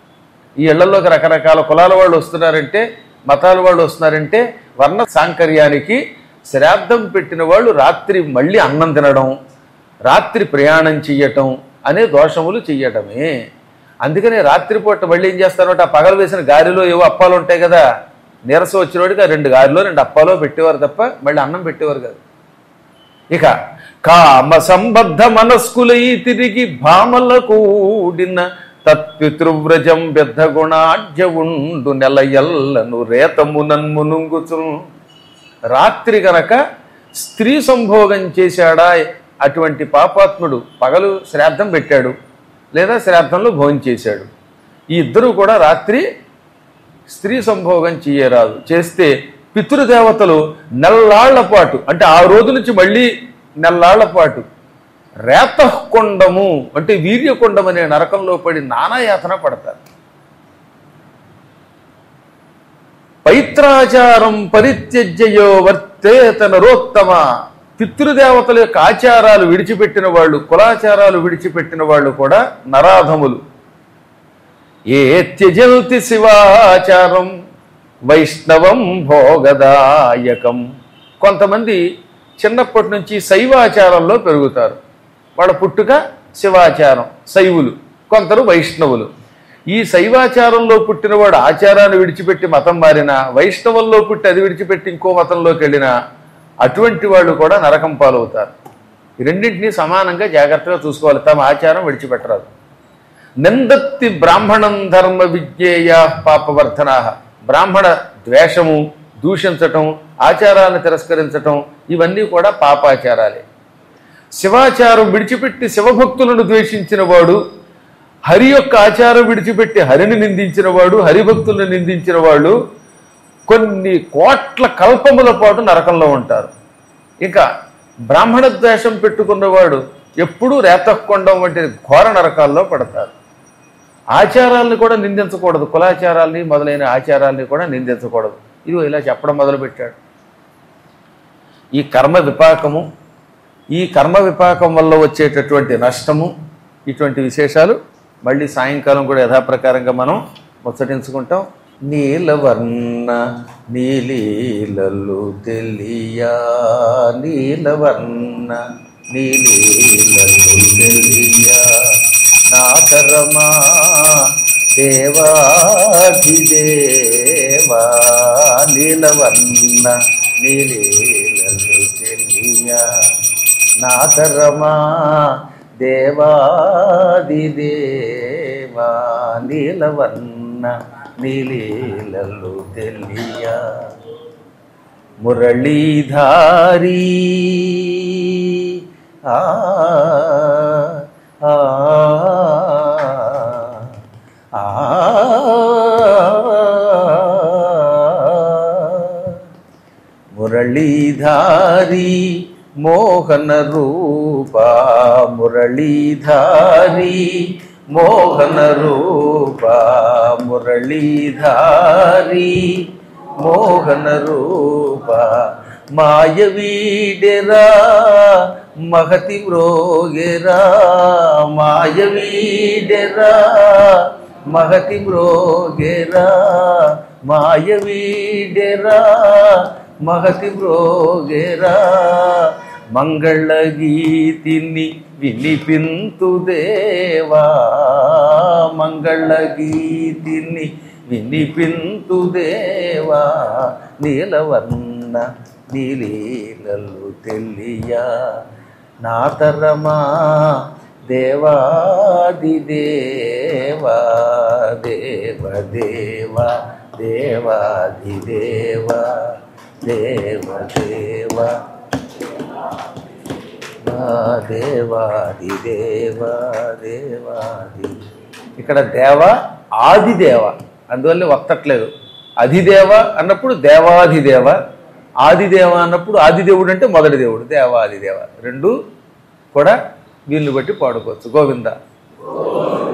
ఈ ఇళ్లలోకి రకరకాల కులాల వాళ్ళు వస్తున్నారంటే మతాల వాళ్ళు వస్తున్నారంటే వర్ణ సాంకర్యానికి శ్రాద్ధం పెట్టిన వాళ్ళు రాత్రి మళ్ళీ అన్నం తినడం రాత్రి ప్రయాణం చెయ్యటం అనే దోషములు చెయ్యటమే అందుకనే రాత్రిపూట మళ్ళీ ఏం చేస్తారంటే ఆ పగలు వేసిన గాలిలో ఏవో అప్పాలు ఉంటాయి కదా నీరసం వచ్చినోడికి ఆ రెండు గారిలో రెండు అప్పాలో పెట్టేవారు తప్ప మళ్ళీ అన్నం పెట్టేవారు కాదు ఇక కామ సంబద్ధ మనస్కులై తిరిగి భామల కూడిన తత్పితృవ్రజం పెద్ద గుణాఢ్య ఉండు నెల ఎల్లను రేతము నన్మునుంగుచు రాత్రి గనక స్త్రీ సంభోగం చేశాడా అటువంటి పాపాత్ముడు పగలు శ్రాద్ధం పెట్టాడు లేదా శ్రాద్ధంలో భోజనం చేశాడు ఈ ఇద్దరు కూడా రాత్రి స్త్రీ సంభోగం చేయరాదు చేస్తే పితృదేవతలు నెల్లాళ్ల పాటు అంటే ఆ రోజు నుంచి మళ్ళీ నెల్లాళ్ల పాటు రేతకొండము అంటే వీర్యకొండం అనే నరకంలో పడి నానాయాతన పడతారు పైత్రాచారం పరిత్యజ్యయో వర్తేత నరోత్తమ పితృదేవతల యొక్క ఆచారాలు విడిచిపెట్టిన వాళ్ళు కులాచారాలు విడిచిపెట్టిన వాళ్ళు కూడా నరాధములు ఏ త్యజల్తి శివాచారం వైష్ణవం భోగదాయకం కొంతమంది చిన్నప్పటి నుంచి శైవాచారంలో పెరుగుతారు వాళ్ళ పుట్టుక శివాచారం శైవులు కొందరు వైష్ణవులు ఈ శైవాచారంలో పుట్టినవాడు ఆచారాన్ని విడిచిపెట్టి మతం మారినా వైష్ణవంలో పుట్టి అది విడిచిపెట్టి ఇంకో మతంలోకి వెళ్ళినా అటువంటి వాళ్ళు కూడా నరకం పాలవుతారు ఈ రెండింటినీ సమానంగా జాగ్రత్తగా చూసుకోవాలి తమ ఆచారం విడిచిపెట్టరాదు నిందత్తి బ్రాహ్మణం ధర్మ విజ్ఞేయ పాపవర్ధనా బ్రాహ్మణ ద్వేషము దూషించటం ఆచారాలను తిరస్కరించటం ఇవన్నీ కూడా పాపాచారాలే శివాచారం విడిచిపెట్టి శివభక్తులను ద్వేషించిన వాడు హరి యొక్క ఆచారం విడిచిపెట్టి హరిని నిందించిన వాడు హరిభక్తులను నిందించిన వాళ్ళు కొన్ని కోట్ల కల్పముల పాటు నరకంలో ఉంటారు ఇంకా బ్రాహ్మణ ద్వేషం పెట్టుకున్నవాడు ఎప్పుడూ రేతకొండం వంటి ఘోర నరకాల్లో పడతారు ఆచారాలను కూడా నిందించకూడదు కులాచారాల్ని మొదలైన ఆచారాల్ని కూడా నిందించకూడదు ఇది ఇలా చెప్పడం మొదలుపెట్టాడు ఈ కర్మ విపాకము ఈ కర్మ విపాకం వల్ల వచ్చేటటువంటి నష్టము ఇటువంటి విశేషాలు మళ్ళీ సాయంకాలం కూడా యథాప్రకారంగా మనం ముచ్చటించుకుంటాం నీలవర్ణ నీలీలలు తెలియా నీలవర్ణ నీలీలలు తెలియా నాకరమా దేవాధిదేవా నీలవర్ణ నీలీలలు తెలియా నాకరమా దేవాదిదేవా నీలవర్ణ నీలీలలు తెలియా మురళీధారీ ఆ ఆ ఆ మురళీధారీ మోహన రూపా మురళీధారీ మోహన రూపా మురళీధారీ మోహన రూప మాయవీడెరా మహతి మ్రోగెరా మాయవీడెరా మహతి మ్రోగెరా మాయవీడెరా మహతి మ్రోగెరా మంగళ గీతిని వినిపింతు దేవా మంగళ గీతిని వినిపింతు దేవా నీలవర్ణ నీలీలలు తెలియా నాతరమా దేవాది దేవా దేవ దేవా దేవాది దేవా దేవ దేవా దేవాది దేవా దేవాది ఇక్కడ దేవ ఆదిదేవ అందువల్ల వత్తట్లేదు అధిదేవ అన్నప్పుడు దేవాధిదేవ ఆదిదేవ అన్నప్పుడు ఆదిదేవుడు అంటే మొదటి దేవుడు దేవాదిదేవ రెండు కూడా వీళ్ళని బట్టి పాడుకోవచ్చు గోవింద